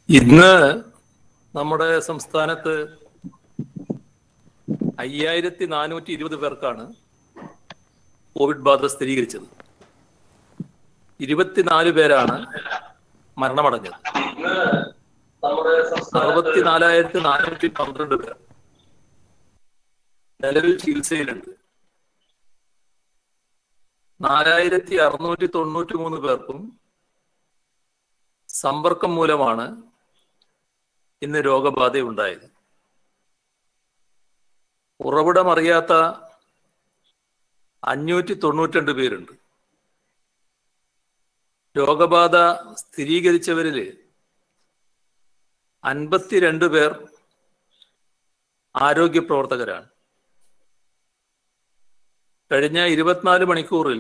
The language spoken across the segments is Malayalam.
ഇന്ന് നമ്മുടെ സംസ്ഥാനത്ത് അയ്യായിരത്തി നാനൂറ്റി ഇരുപത് പേർക്കാണ് കോവിഡ് ബാധ സ്ഥിരീകരിച്ചത് ഇരുപത്തിനാല് പേരാണ് മരണമടഞ്ഞത് അറുപത്തിനാലായിരത്തി നാനൂറ്റി പന്ത്രണ്ട് പേർ നിലവിൽ ചികിത്സയിലുണ്ട് നാലായിരത്തി അറുന്നൂറ്റി തൊണ്ണൂറ്റി മൂന്ന് പേർക്കും സമ്പർക്കം മൂലമാണ് ഇന്ന് രോഗബാധയുണ്ടായത് ഉറവിടമറിയാത്ത അഞ്ഞൂറ്റി തൊണ്ണൂറ്റിരണ്ട് പേരുണ്ട് രോഗബാധ സ്ഥിരീകരിച്ചവരില് അൻപത്തിരണ്ട് പേർ ആരോഗ്യ പ്രവർത്തകരാണ് കഴിഞ്ഞ ഇരുപത്തിനാല് മണിക്കൂറിൽ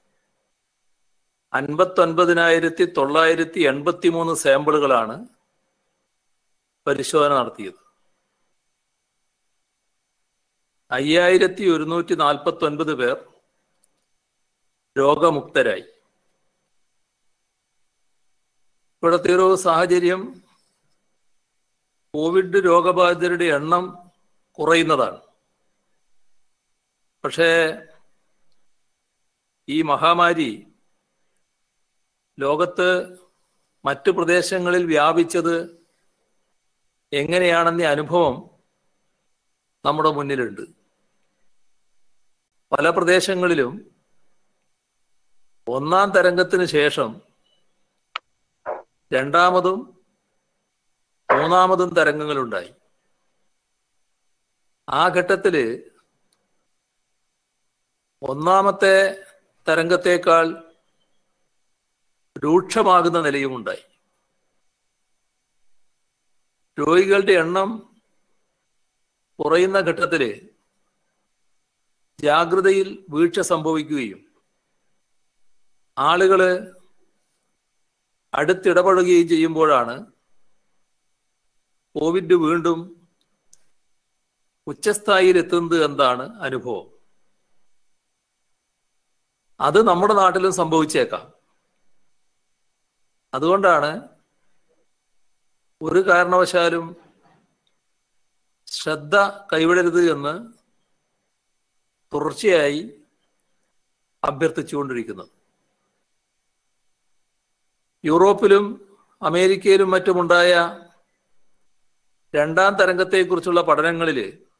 അൻപത്തൊൻപതിനായിരത്തി തൊള്ളായിരത്തി എൺപത്തി മൂന്ന് സാമ്പിളുകളാണ് പരിശോധന നടത്തിയത് അയ്യായിരത്തി ഒരുന്നൂറ്റി നാൽപ്പത്തി ഒൻപത് പേർ രോഗമുക്തരായി ഇവിടുത്തെ ഒരു സാഹചര്യം കോവിഡ് രോഗബാധിതരുടെ എണ്ണം കുറയുന്നതാണ് പക്ഷേ ഈ മഹാമാരി ലോകത്ത് മറ്റു പ്രദേശങ്ങളിൽ വ്യാപിച്ചത് എങ്ങനെയാണെന്ന അനുഭവം നമ്മുടെ മുന്നിലുണ്ട് പല പ്രദേശങ്ങളിലും ഒന്നാം തരംഗത്തിന് ശേഷം രണ്ടാമതും മൂന്നാമതും തരംഗങ്ങളുണ്ടായി ആ ഘട്ടത്തില് ഒന്നാമത്തെ തരംഗത്തേക്കാൾ രൂക്ഷമാകുന്ന നിലയുമുണ്ടായി രോഗികളുടെ എണ്ണം കുറയുന്ന ഘട്ടത്തില് ജാഗ്രതയിൽ വീഴ്ച സംഭവിക്കുകയും ആളുകള് അടുത്തിടപഴകുകയും ചെയ്യുമ്പോഴാണ് കോവിഡ് വീണ്ടും ഉച്ചസ്ഥായിയിൽ എത്തുന്നത് എന്താണ് അനുഭവം അത് നമ്മുടെ നാട്ടിലും സംഭവിച്ചേക്കാം അതുകൊണ്ടാണ് ഒരു കാരണവശാലും ശ്രദ്ധ കൈവിടരുത് എന്ന് തുടർച്ചയായി അഭ്യർത്ഥിച്ചുകൊണ്ടിരിക്കുന്നത് യൂറോപ്പിലും അമേരിക്കയിലും മറ്റുമുണ്ടായ രണ്ടാം തരംഗത്തെക്കുറിച്ചുള്ള പഠനങ്ങളിൽ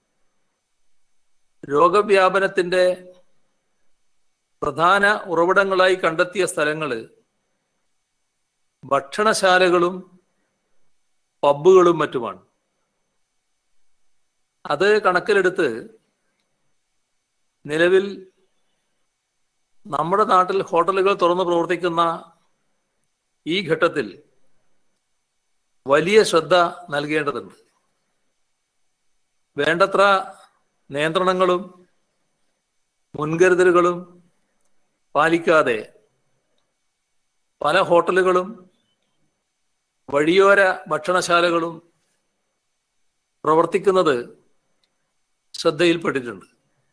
രോഗവ്യാപനത്തിന്റെ പ്രധാന ഉറവിടങ്ങളായി കണ്ടെത്തിയ സ്ഥലങ്ങൾ ഭക്ഷണശാലകളും പബ്ബുകളും മറ്റുമാണ് അത് കണക്കിലെടുത്ത് നിലവിൽ നമ്മുടെ നാട്ടിൽ ഹോട്ടലുകൾ തുറന്നു പ്രവർത്തിക്കുന്ന ഈ ഘട്ടത്തിൽ വലിയ ശ്രദ്ധ നൽകേണ്ടതുണ്ട് വേണ്ടത്ര നിയന്ത്രണങ്ങളും മുൻകരുതലുകളും പാലിക്കാതെ പല ഹോട്ടലുകളും വഴിയോര ഭക്ഷണശാലകളും പ്രവർത്തിക്കുന്നത് ശ്രദ്ധയിൽപ്പെട്ടിട്ടുണ്ട്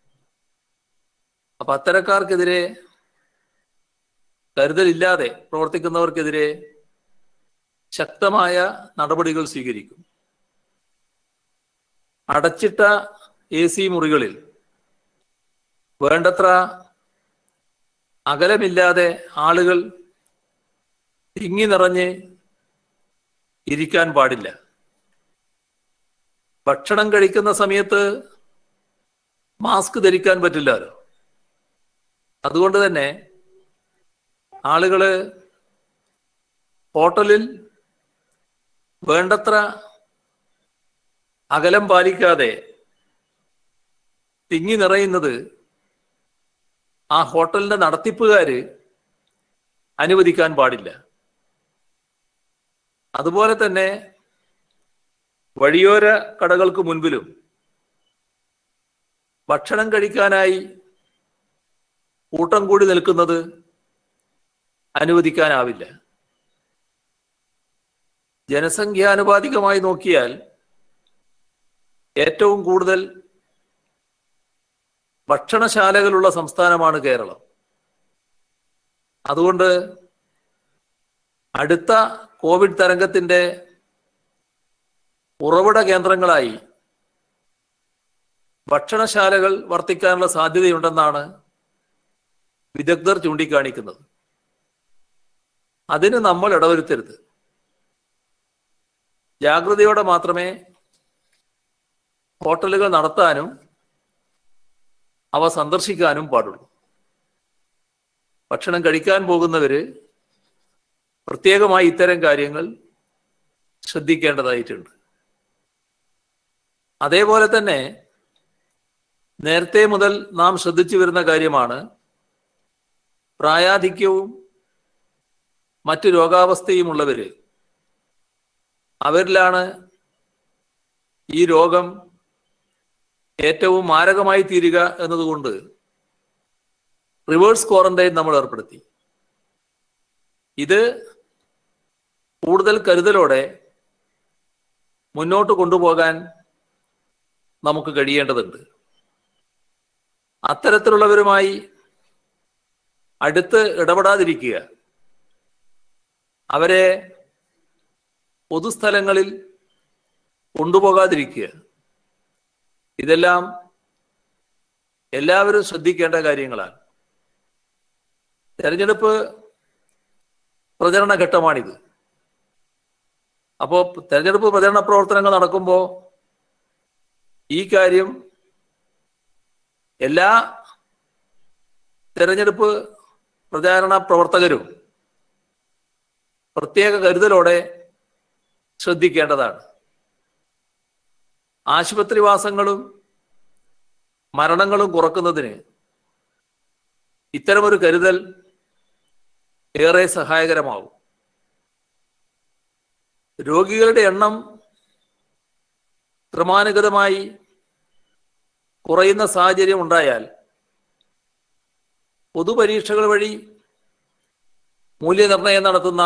അപ്പൊ അത്തരക്കാർക്കെതിരെ കരുതലില്ലാതെ പ്രവർത്തിക്കുന്നവർക്കെതിരെ ശക്തമായ നടപടികൾ സ്വീകരിക്കും അടച്ചിട്ട എ സി മുറികളിൽ വേണ്ടത്ര അകലമില്ലാതെ ആളുകൾ തിങ്ങി നിറഞ്ഞ് ഇരിക്കാൻ പാടില്ല ഭക്ഷണം കഴിക്കുന്ന സമയത്ത് മാസ്ക് ധരിക്കാൻ പറ്റില്ലല്ലോ അതുകൊണ്ട് തന്നെ ആളുകള് ഹോട്ടലിൽ വേണ്ടത്ര അകലം പാലിക്കാതെ തിങ്ങി നിറയുന്നത് ആ ഹോട്ടലിന്റെ നടത്തിപ്പുകാര് അനുവദിക്കാൻ പാടില്ല അതുപോലെ തന്നെ വഴിയോര കടകൾക്ക് മുൻപിലും ഭക്ഷണം കഴിക്കാനായി കൂട്ടം കൂടി നിൽക്കുന്നത് അനുവദിക്കാനാവില്ല ജനസംഖ്യാനുപാതികമായി നോക്കിയാൽ ഏറ്റവും കൂടുതൽ ഭക്ഷണശാലകളുള്ള സംസ്ഥാനമാണ് കേരളം അതുകൊണ്ട് അടുത്ത കോവിഡ് തരംഗത്തിന്റെ ഉറവിട കേന്ദ്രങ്ങളായി ഭക്ഷണശാലകൾ വർത്തിക്കാനുള്ള സാധ്യതയുണ്ടെന്നാണ് വിദഗ്ധർ ചൂണ്ടിക്കാണിക്കുന്നത് അതിന് നമ്മൾ ഇടവരുത്തരുത് ജാഗ്രതയോടെ മാത്രമേ ഹോട്ടലുകൾ നടത്താനും അവ സന്ദർശിക്കാനും പാടുള്ളൂ ഭക്ഷണം കഴിക്കാൻ പോകുന്നവര് പ്രത്യേകമായി ഇത്തരം കാര്യങ്ങൾ ശ്രദ്ധിക്കേണ്ടതായിട്ടുണ്ട് അതേപോലെ തന്നെ നേരത്തെ മുതൽ നാം ശ്രദ്ധിച്ചു വരുന്ന കാര്യമാണ് പ്രായാധിക്യവും മറ്റു രോഗാവസ്ഥയുമുള്ളവര് അവരിലാണ് ഈ രോഗം ഏറ്റവും മാരകമായി തീരുക എന്നതുകൊണ്ട് റിവേഴ്സ് ക്വാറന്റൈൻ നമ്മൾ ഏർപ്പെടുത്തി ഇത് കൂടുതൽ കരുതലോടെ മുന്നോട്ട് കൊണ്ടുപോകാൻ നമുക്ക് കഴിയേണ്ടതുണ്ട് അത്തരത്തിലുള്ളവരുമായി അടുത്ത് ഇടപെടാതിരിക്കുക അവരെ പൊതുസ്ഥലങ്ങളിൽ കൊണ്ടുപോകാതിരിക്കുക ഇതെല്ലാം എല്ലാവരും ശ്രദ്ധിക്കേണ്ട കാര്യങ്ങളാണ് തെരഞ്ഞെടുപ്പ് പ്രചരണ ഘട്ടമാണിത് അപ്പോൾ തെരഞ്ഞെടുപ്പ് പ്രചരണ പ്രവർത്തനങ്ങൾ നടക്കുമ്പോൾ ഈ കാര്യം എല്ലാ തെരഞ്ഞെടുപ്പ് പ്രചാരണ പ്രവർത്തകരും പ്രത്യേക കരുതലോടെ ശ്രദ്ധിക്കേണ്ടതാണ് ആശുപത്രിവാസങ്ങളും മരണങ്ങളും കുറക്കുന്നതിന് ഇത്തരമൊരു കരുതൽ ഏറെ സഹായകരമാവും രോഗികളുടെ എണ്ണം ക്രമാനുഗതമായി കുറയുന്ന സാഹചര്യം ഉണ്ടായാൽ പൊതുപരീക്ഷകൾ വഴി മൂല്യനിർണ്ണയം നടത്തുന്ന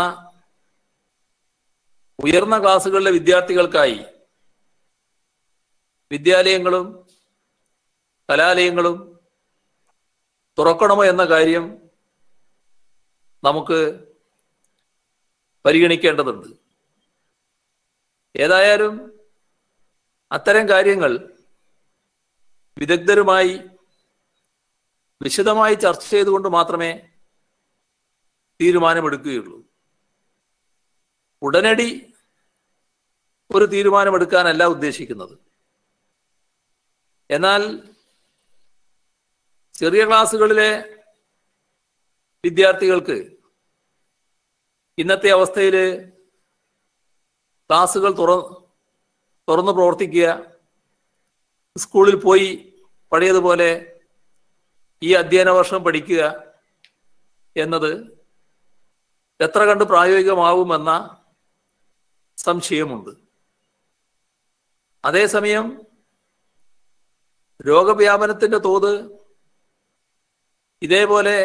ഉയർന്ന ക്ലാസ്സുകളിലെ വിദ്യാർത്ഥികൾക്കായി വിദ്യാലയങ്ങളും കലാലയങ്ങളും തുറക്കണമോ എന്ന കാര്യം നമുക്ക് പരിഗണിക്കേണ്ടതുണ്ട് ഏതായാലും അത്തരം കാര്യങ്ങൾ വിദഗ്ധരുമായി വിശദമായി ചർച്ച ചെയ്തുകൊണ്ട് മാത്രമേ തീരുമാനമെടുക്കുകയുള്ളൂ ഉടനടി ഒരു തീരുമാനമെടുക്കാനല്ല ഉദ്ദേശിക്കുന്നത് എന്നാൽ ചെറിയ ക്ലാസ്സുകളിലെ വിദ്യാർത്ഥികൾക്ക് ഇന്നത്തെ അവസ്ഥയിൽ ക്ലാസ്സുകൾ തുറ തുറന്ന് പ്രവർത്തിക്കുക സ്കൂളിൽ പോയി പഴയതുപോലെ ഈ അധ്യയന വർഷം പഠിക്കുക എന്നത് എത്ര കണ്ട് പ്രായോഗികമാവുമെന്ന സംശയമുണ്ട് അതേസമയം രോഗവ്യാപനത്തിന്റെ തോത് ഇതേപോലെ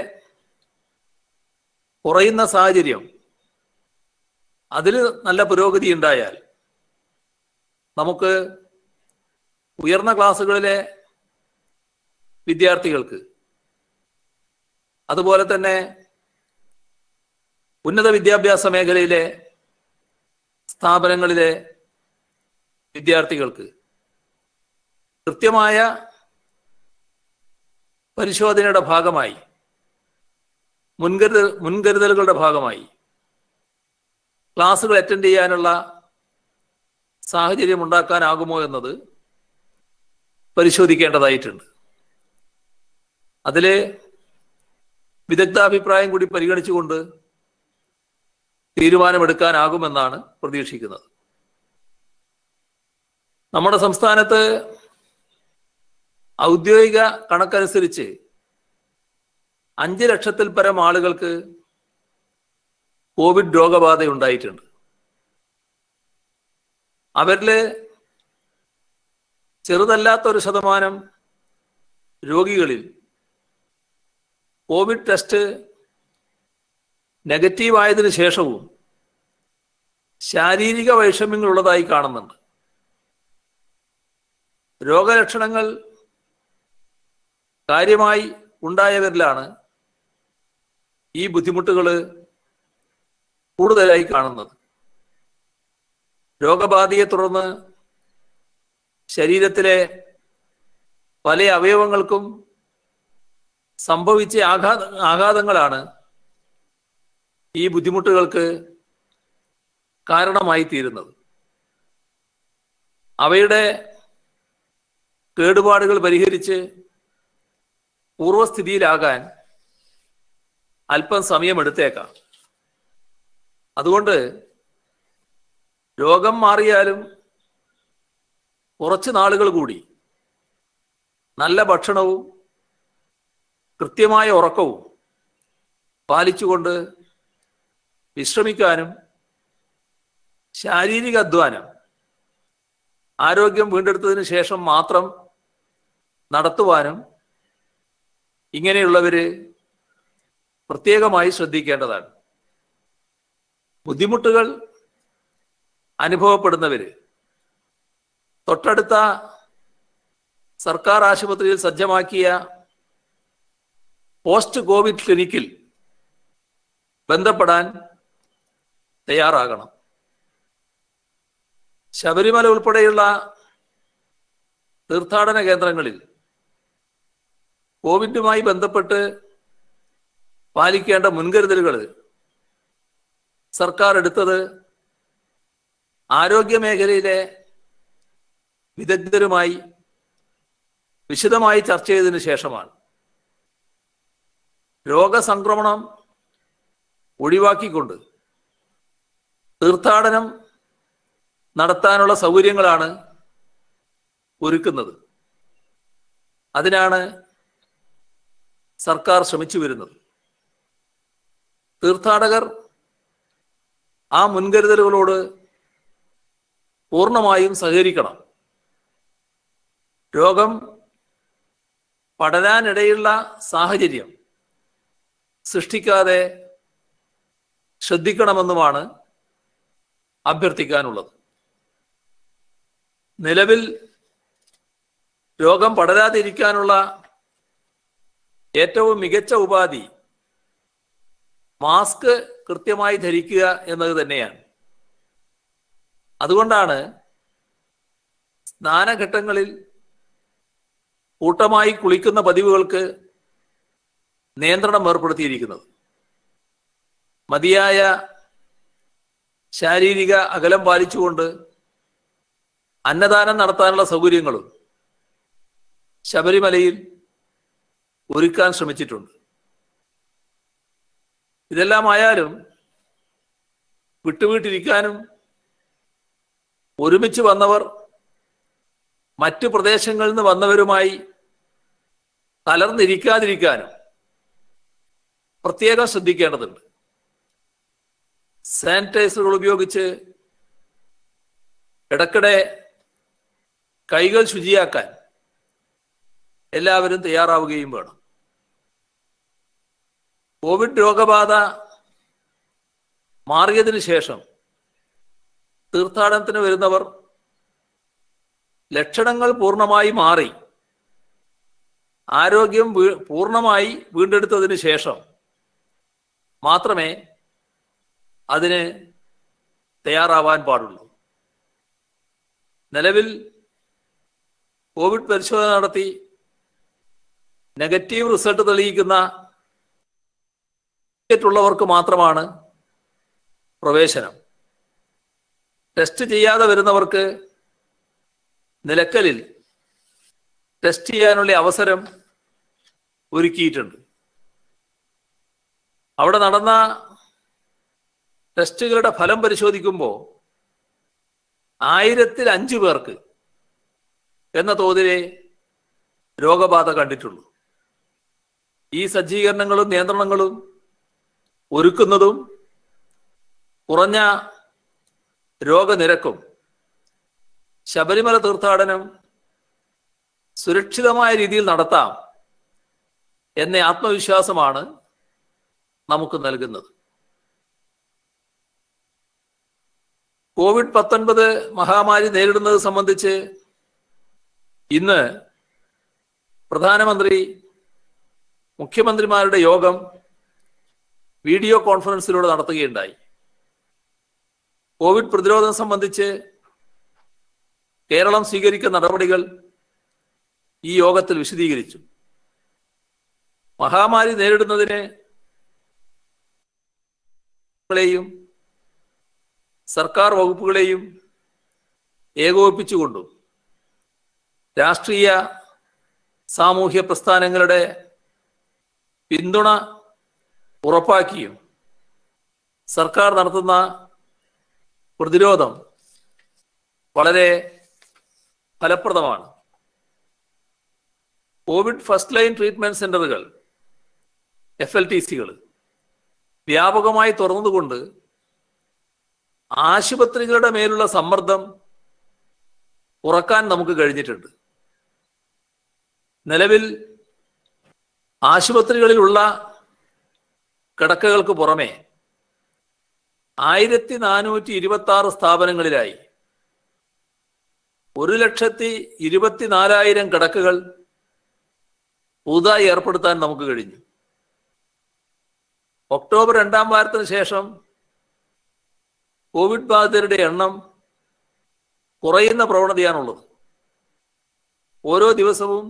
കുറയുന്ന സാഹചര്യം അതിൽ നല്ല പുരോഗതി ഉണ്ടായാൽ നമുക്ക് ഉയർന്ന ക്ലാസ്സുകളിലെ വിദ്യാർത്ഥികൾക്ക് അതുപോലെ തന്നെ ഉന്നത വിദ്യാഭ്യാസ മേഖലയിലെ സ്ഥാപനങ്ങളിലെ വിദ്യാർത്ഥികൾക്ക് കൃത്യമായ പരിശോധനയുടെ ഭാഗമായി മുൻകരുതൽ മുൻകരുതലുകളുടെ ഭാഗമായി ക്ലാസ്സുകൾ അറ്റൻഡ് ചെയ്യാനുള്ള സാഹചര്യം ഉണ്ടാക്കാനാകുമോ എന്നത് പരിശോധിക്കേണ്ടതായിട്ടുണ്ട് അതിലെ വിദഗ്ധാഭിപ്രായം കൂടി പരിഗണിച്ചുകൊണ്ട് തീരുമാനമെടുക്കാനാകുമെന്നാണ് പ്രതീക്ഷിക്കുന്നത് നമ്മുടെ സംസ്ഥാനത്ത് ഔദ്യോഗിക കണക്കനുസരിച്ച് അഞ്ച് ലക്ഷത്തിൽ പരം ആളുകൾക്ക് കോവിഡ് രോഗബാധ ഉണ്ടായിട്ടുണ്ട് അവരില് ചെറുതല്ലാത്ത ഒരു ശതമാനം രോഗികളിൽ കോവിഡ് ടെസ്റ്റ് നെഗറ്റീവ് ആയതിനു ശേഷവും ശാരീരിക വൈഷമ്യങ്ങൾ ഉള്ളതായി കാണുന്നുണ്ട് രോഗലക്ഷണങ്ങൾ കാര്യമായി ഉണ്ടായവരിലാണ് ഈ ബുദ്ധിമുട്ടുകൾ കൂടുതലായി കാണുന്നത് രോഗബാധയെ തുടർന്ന് ശരീരത്തിലെ പല അവയവങ്ങൾക്കും സംഭവിച്ച ആഘാത ആഘാതങ്ങളാണ് ഈ ബുദ്ധിമുട്ടുകൾക്ക് കാരണമായി തീരുന്നത് അവയുടെ കേടുപാടുകൾ പരിഹരിച്ച് പൂർവസ്ഥിതിയിലാകാൻ അല്പം സമയമെടുത്തേക്കാം അതുകൊണ്ട് രോഗം മാറിയാലും കുറച്ച് നാളുകൾ കൂടി നല്ല ഭക്ഷണവും കൃത്യമായ ഉറക്കവും പാലിച്ചുകൊണ്ട് വിശ്രമിക്കാനും ശാരീരിക അധ്വാനം ആരോഗ്യം വീണ്ടെടുത്തതിന് ശേഷം മാത്രം നടത്തുവാനും ഇങ്ങനെയുള്ളവര് പ്രത്യേകമായി ശ്രദ്ധിക്കേണ്ടതാണ് ബുദ്ധിമുട്ടുകൾ അനുഭവപ്പെടുന്നവര് തൊട്ടടുത്ത സർക്കാർ ആശുപത്രിയിൽ സജ്ജമാക്കിയ പോസ്റ്റ് കോവിഡ് ക്ലിനിക്കിൽ ബന്ധപ്പെടാൻ തയ്യാറാകണം ശബരിമല ഉൾപ്പെടെയുള്ള തീർത്ഥാടന കേന്ദ്രങ്ങളിൽ കോവിഡുമായി ബന്ധപ്പെട്ട് പാലിക്കേണ്ട മുൻകരുതലുകൾ സർക്കാർ എടുത്തത് ആരോഗ്യ മേഖലയിലെ വിദഗ്ധരുമായി വിശദമായി ചർച്ച ചെയ്തതിനു ശേഷമാണ് രോഗസംക്രമണം ഒഴിവാക്കിക്കൊണ്ട് തീർത്ഥാടനം നടത്താനുള്ള സൗകര്യങ്ങളാണ് ഒരുക്കുന്നത് അതിനാണ് സർക്കാർ ശ്രമിച്ചു വരുന്നത് തീർത്ഥാടകർ ആ മുൻകരുതലുകളോട് പൂർണ്ണമായും സഹകരിക്കണം രോഗം പടരാനിടയുള്ള സാഹചര്യം സൃഷ്ടിക്കാതെ ശ്രദ്ധിക്കണമെന്നുമാണ് അഭ്യർത്ഥിക്കാനുള്ളത് നിലവിൽ രോഗം പടരാതിരിക്കാനുള്ള ഏറ്റവും മികച്ച ഉപാധി മാസ്ക് കൃത്യമായി ധരിക്കുക എന്നത് തന്നെയാണ് അതുകൊണ്ടാണ് സ്നാനഘട്ടങ്ങളിൽ കൂട്ടമായി കുളിക്കുന്ന പതിവുകൾക്ക് നിയന്ത്രണം ഏർപ്പെടുത്തിയിരിക്കുന്നത് മതിയായ ശാരീരിക അകലം പാലിച്ചുകൊണ്ട് അന്നദാനം നടത്താനുള്ള സൗകര്യങ്ങളും ശബരിമലയിൽ ഒരുക്കാൻ ശ്രമിച്ചിട്ടുണ്ട് ഇതെല്ലാം ആയാലും വിട്ടുവിട്ടിരിക്കാനും ഒരുമിച്ച് വന്നവർ മറ്റു പ്രദേശങ്ങളിൽ നിന്ന് വന്നവരുമായി കലർന്നിരിക്കാതിരിക്കാനും പ്രത്യേകം ശ്രദ്ധിക്കേണ്ടതുണ്ട് സാനിറ്റൈസറുകൾ ഉപയോഗിച്ച് ഇടയ്ക്കിടെ കൈകൾ ശുചിയാക്കാൻ എല്ലാവരും തയ്യാറാവുകയും വേണം കോവിഡ് രോഗബാധ മാറിയതിനു ശേഷം തീർത്ഥാടനത്തിന് വരുന്നവർ ലക്ഷണങ്ങൾ പൂർണ്ണമായി മാറി ആരോഗ്യം വീ- പൂർണ്ണമായി വീണ്ടെടുത്തതിന് ശേഷം മാത്രമേ അതിന് തയ്യാറാവാൻ പാടുള്ളൂ നിലവിൽ കോവിഡ് പരിശോധന നടത്തി നെഗറ്റീവ് റിസൾട്ട് തെളിയിക്കുന്ന ഉള്ളവർക്ക് മാത്രമാണ് പ്രവേശനം ടെസ്റ്റ് ചെയ്യാതെ വരുന്നവർക്ക് നിലക്കലിൽ ടെസ്റ്റ് ചെയ്യാനുള്ള അവസരം ഒരുക്കിയിട്ടുണ്ട് അവിടെ നടന്ന ടെസ്റ്റുകളുടെ ഫലം പരിശോധിക്കുമ്പോൾ ആയിരത്തിൽ അഞ്ചു പേർക്ക് എന്ന തോതിലെ രോഗബാധ കണ്ടിട്ടുള്ളൂ ഈ സജ്ജീകരണങ്ങളും നിയന്ത്രണങ്ങളും ഒരുക്കുന്നതും കുറഞ്ഞ രോഗനിരക്കും ശബരിമല തീർത്ഥാടനം സുരക്ഷിതമായ രീതിയിൽ നടത്താം എന്ന ആത്മവിശ്വാസമാണ് നമുക്ക് നൽകുന്നത് കോവിഡ് പത്തൊൻപത് മഹാമാരി നേരിടുന്നത് സംബന്ധിച്ച് ഇന്ന് പ്രധാനമന്ത്രി മുഖ്യമന്ത്രിമാരുടെ യോഗം വീഡിയോ കോൺഫറൻസിലൂടെ നടത്തുകയുണ്ടായി കോവിഡ് പ്രതിരോധം സംബന്ധിച്ച് കേരളം സ്വീകരിക്കുന്ന നടപടികൾ ഈ യോഗത്തിൽ വിശദീകരിച്ചു മഹാമാരി നേരിടുന്നതിന് ളെയും സർക്കാർ വകുപ്പുകളെയും ഏകോപിപ്പിച്ചുകൊണ്ടും രാഷ്ട്രീയ സാമൂഹ്യ പ്രസ്ഥാനങ്ങളുടെ പിന്തുണ ഉറപ്പാക്കിയും സർക്കാർ നടത്തുന്ന പ്രതിരോധം വളരെ ഫലപ്രദമാണ് കോവിഡ് ഫസ്റ്റ് ലൈൻ ട്രീറ്റ്മെന്റ് സെന്ററുകൾ എഫ് എൽ ടി സികൾ വ്യാപകമായി തുറന്നതുകൊണ്ട് ആശുപത്രികളുടെ മേലുള്ള സമ്മർദ്ദം കുറക്കാൻ നമുക്ക് കഴിഞ്ഞിട്ടുണ്ട് നിലവിൽ ആശുപത്രികളിലുള്ള കിടക്കകൾക്ക് പുറമെ ആയിരത്തി നാനൂറ്റി ഇരുപത്തി ആറ് സ്ഥാപനങ്ങളിലായി ഒരു ലക്ഷത്തി ഇരുപത്തിനാലായിരം കിടക്കകൾ പുതുതായി ഏർപ്പെടുത്താൻ നമുക്ക് കഴിഞ്ഞു ഒക്ടോബർ രണ്ടാം വാരത്തിന് ശേഷം കോവിഡ് ബാധിതരുടെ എണ്ണം കുറയുന്ന പ്രവണതയാണുള്ളത് ഓരോ ദിവസവും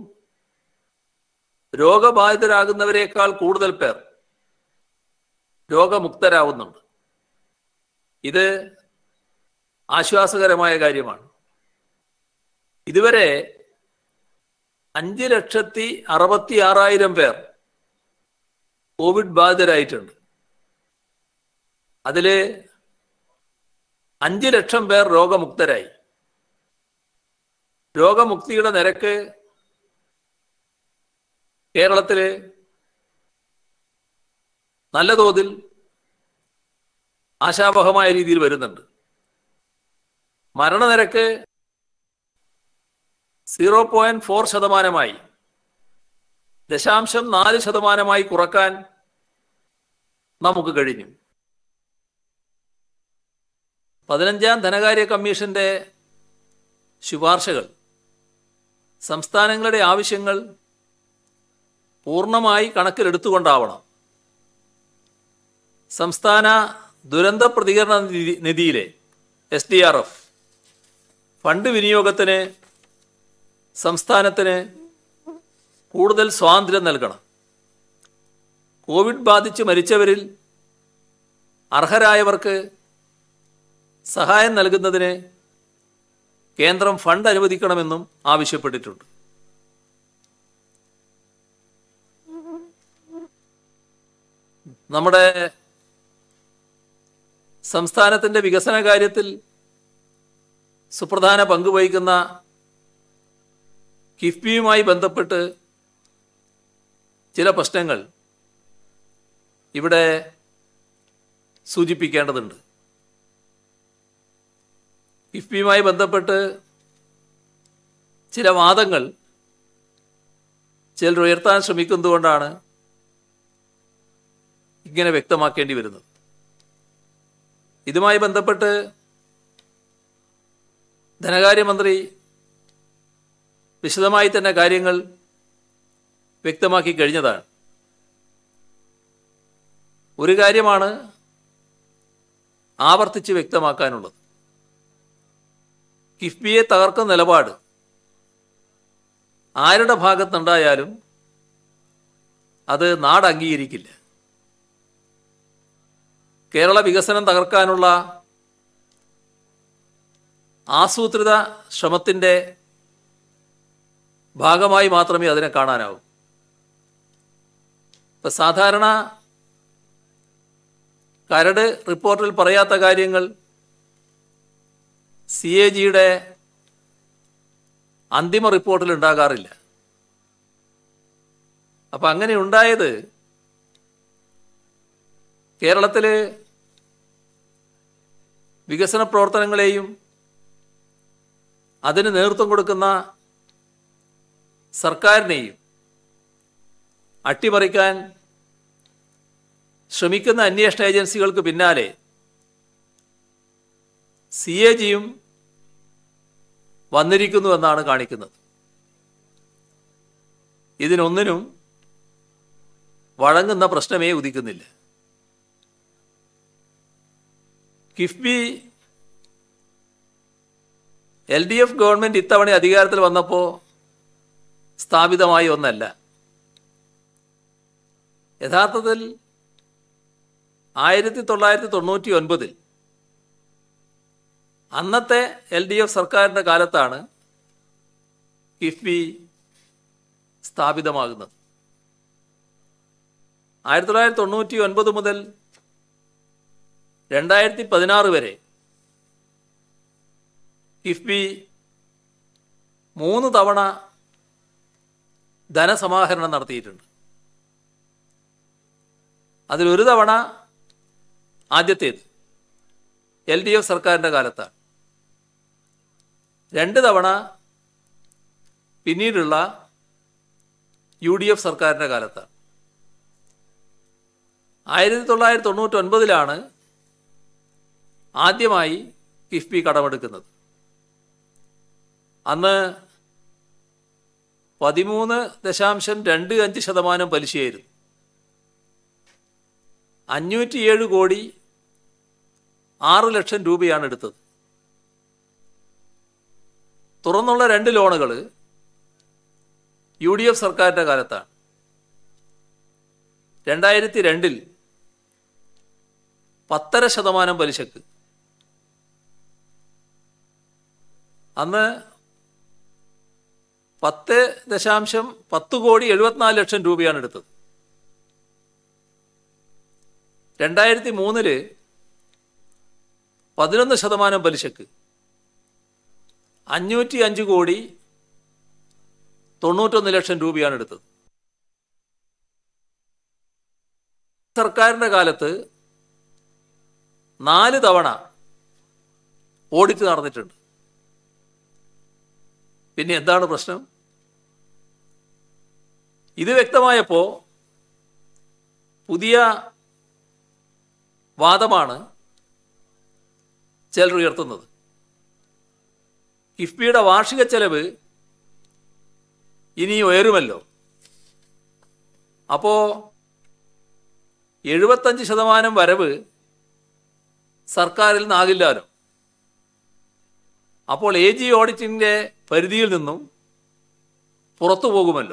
രോഗബാധിതരാകുന്നവരെക്കാൾ കൂടുതൽ പേർ രോഗമുക്തരാവുന്നുണ്ട് ഇത് ആശ്വാസകരമായ കാര്യമാണ് ഇതുവരെ അഞ്ച് ലക്ഷത്തി അറുപത്തി ആറായിരം പേർ കോവിഡ് ബാധിതരായിട്ടുണ്ട് അതില് അഞ്ച് ലക്ഷം പേർ രോഗമുക്തരായി രോഗമുക്തിയുടെ നിരക്ക് കേരളത്തില് നല്ല തോതിൽ ആശാവഹമായ രീതിയിൽ വരുന്നുണ്ട് മരണനിരക്ക് സീറോ പോയിന്റ് ഫോർ ശതമാനമായി ദശാംശം നാല് ശതമാനമായി കുറക്കാൻ നമുക്ക് കഴിഞ്ഞു പതിനഞ്ചാം ധനകാര്യ കമ്മീഷന്റെ ശുപാർശകൾ സംസ്ഥാനങ്ങളുടെ ആവശ്യങ്ങൾ പൂർണ്ണമായി കണക്കിലെടുത്തുകൊണ്ടാവണം സംസ്ഥാന ദുരന്ത പ്രതികരണ നിധി നിധിയിലെ S D R F fund വിനിയോഗത്തിന് സംസ്ഥാനത്തിന് കൂടുതൽ സ്വാതന്ത്ര്യം നൽകണം കോവിഡ് ബാധിച്ച് മരിച്ചവരിൽ അർഹരായവർക്ക് സഹായം നൽകുന്നതിന് കേന്ദ്രം ഫണ്ട് അനുവദിക്കണമെന്നും ആവശ്യപ്പെട്ടിട്ടുണ്ട് നമ്മുടെ സംസ്ഥാനത്തിന്റെ വികസന കാര്യത്തിൽ സുപ്രധാന പങ്ക് വഹിക്കുന്ന കിഫ്ബിയുമായി ബന്ധപ്പെട്ട് ചില പ്രശ്നങ്ങൾ ഇവിടെ സൂചിപ്പിക്കേണ്ടതുണ്ട് കിഫ്ബിയുമായി ബന്ധപ്പെട്ട് ചില വാദങ്ങൾ ചിലർ ഉയർത്താൻ ശ്രമിക്കുന്നതുകൊണ്ടാണ് ഇങ്ങനെ വ്യക്തമാക്കേണ്ടി വരുന്നത് ഇതുമായി ബന്ധപ്പെട്ട് ധനകാര്യമന്ത്രി വിശദമായി തന്നെ കാര്യങ്ങൾ വ്യക്തമാക്കി കഴിഞ്ഞതാണ് ഒരു കാര്യമാണ് ആവർത്തിച്ച് വ്യക്തമാക്കാനുള്ളത് കിഫ്ബിയെ തകർക്കുന്ന നിലപാട് ആരുടെ ഭാഗത്തുണ്ടായാലും അത് നാട് അംഗീകരിക്കില്ല കേരള വികസനം തകർക്കാനുള്ള ആസൂത്രിത ശ്രമത്തിൻ്റെ ഭാഗമായി മാത്രമേ അതിനെ കാണാനാവൂ ഇപ്പം സാധാരണ കരട് റിപ്പോർട്ടിൽ പറയാത്ത കാര്യങ്ങൾ സി എ ജിയുടെ അന്തിമ റിപ്പോർട്ടിൽ ഉണ്ടാകാറില്ല അപ്പം അങ്ങനെ ഉണ്ടായത് കേരളത്തിലെ വികസന പ്രവർത്തനങ്ങളെയും അതിന് നേതൃത്വം കൊടുക്കുന്ന സർക്കാരിനെയും അട്ടിമറിക്കാൻ ശ്രമിക്കുന്ന അന്വേഷണ ഏജൻസികൾക്ക് പിന്നാലെ സി എ ജിയും വന്നിരിക്കുന്നുവെന്നാണ് കാണിക്കുന്നത് ഇതിനൊന്നിനും വഴങ്ങുന്ന പ്രശ്നമേ ഉദിക്കുന്നില്ല KIIFB L D F government ഇത്തവണ അധികാരത്തിൽ വന്നപ്പോൾ സ്ഥാപിതമായ ഒന്നല്ല യഥാർത്ഥത്തിൽ ആയിരത്തി തൊള്ളായിരത്തി തൊണ്ണൂറ്റി ഒൻപതിൽ അന്നത്തെ എൽ ഡി എഫ് സർക്കാരിൻ്റെ കാലത്താണ് കിഫ്ബി സ്ഥാപിതമാകുന്നത് ആയിരത്തി തൊള്ളായിരത്തി തൊണ്ണൂറ്റി ഒൻപത് മുതൽ രണ്ടായിരത്തി പതിനാറ് വരെ കിഫ്ബി മൂന്ന് തവണ ധനസമാഹരണം നടത്തിയിട്ടുണ്ട് അതിലൊരു തവണ ആദ്യത്തേത് എൽ ഡി എഫ് സർക്കാരിൻ്റെ കാലത്താണ് രണ്ട് തവണ പിന്നീടുള്ള യു ഡി എഫ് സർക്കാരിൻ്റെ കാലത്താണ് ആയിരത്തി തൊള്ളായിരത്തി തൊണ്ണൂറ്റി ഒൻപതിലാണ് ആദ്യമായി കിഫ്ബി കടമെടുക്കുന്നത് അന്ന് പതിമൂന്ന് ദശാംശം രണ്ട് അഞ്ച് ശതമാനം പലിശയായിരുന്നു അഞ്ഞൂറ്റിയേഴ് കോടി ആറ് ലക്ഷം രൂപയാണ് എടുത്തത് തുറന്നുള്ള രണ്ട് ലോണുകൾ യു ഡി എഫ് സർക്കാരിൻ്റെ കാലത്താണ് രണ്ടായിരത്തി രണ്ടിൽ പത്തര ശതമാനം പലിശക്ക് അന്ന് പത്ത് ദശാംശം പത്ത് കോടി എഴുപത്തിനാല് ലക്ഷം രൂപയാണ് എടുത്തത് രണ്ടായിരത്തി മൂന്നില് പതിനൊന്ന് ശതമാനം പലിശക്ക് അഞ്ഞൂറ്റി അഞ്ച് കോടി തൊണ്ണൂറ്റൊന്ന് ലക്ഷം രൂപയാണ് എടുത്തത് സർക്കാരിൻ്റെ കാലത്ത് നാല് തവണ ഓഡിറ്റ് നടന്നിട്ടുണ്ട് പിന്നെ എന്താണ് പ്രശ്നം ഇത് വ്യക്തമായപ്പോൾ പുതിയ വാദമാണ് ചിലർ ഉയർത്തുന്നത് കിഫ്ബിയുടെ വാർഷിക ചെലവ് ഇനി ഉയരുമല്ലോ അപ്പോൾ എഴുപത്തഞ്ച് ശതമാനം വരവ് സർക്കാരിൽ നിന്നാകില്ലാലോ അപ്പോൾ എ ജി ഓഡിറ്റിൻ്റെ പരിധിയിൽ നിന്നും പുറത്തു പോകുമല്ലോ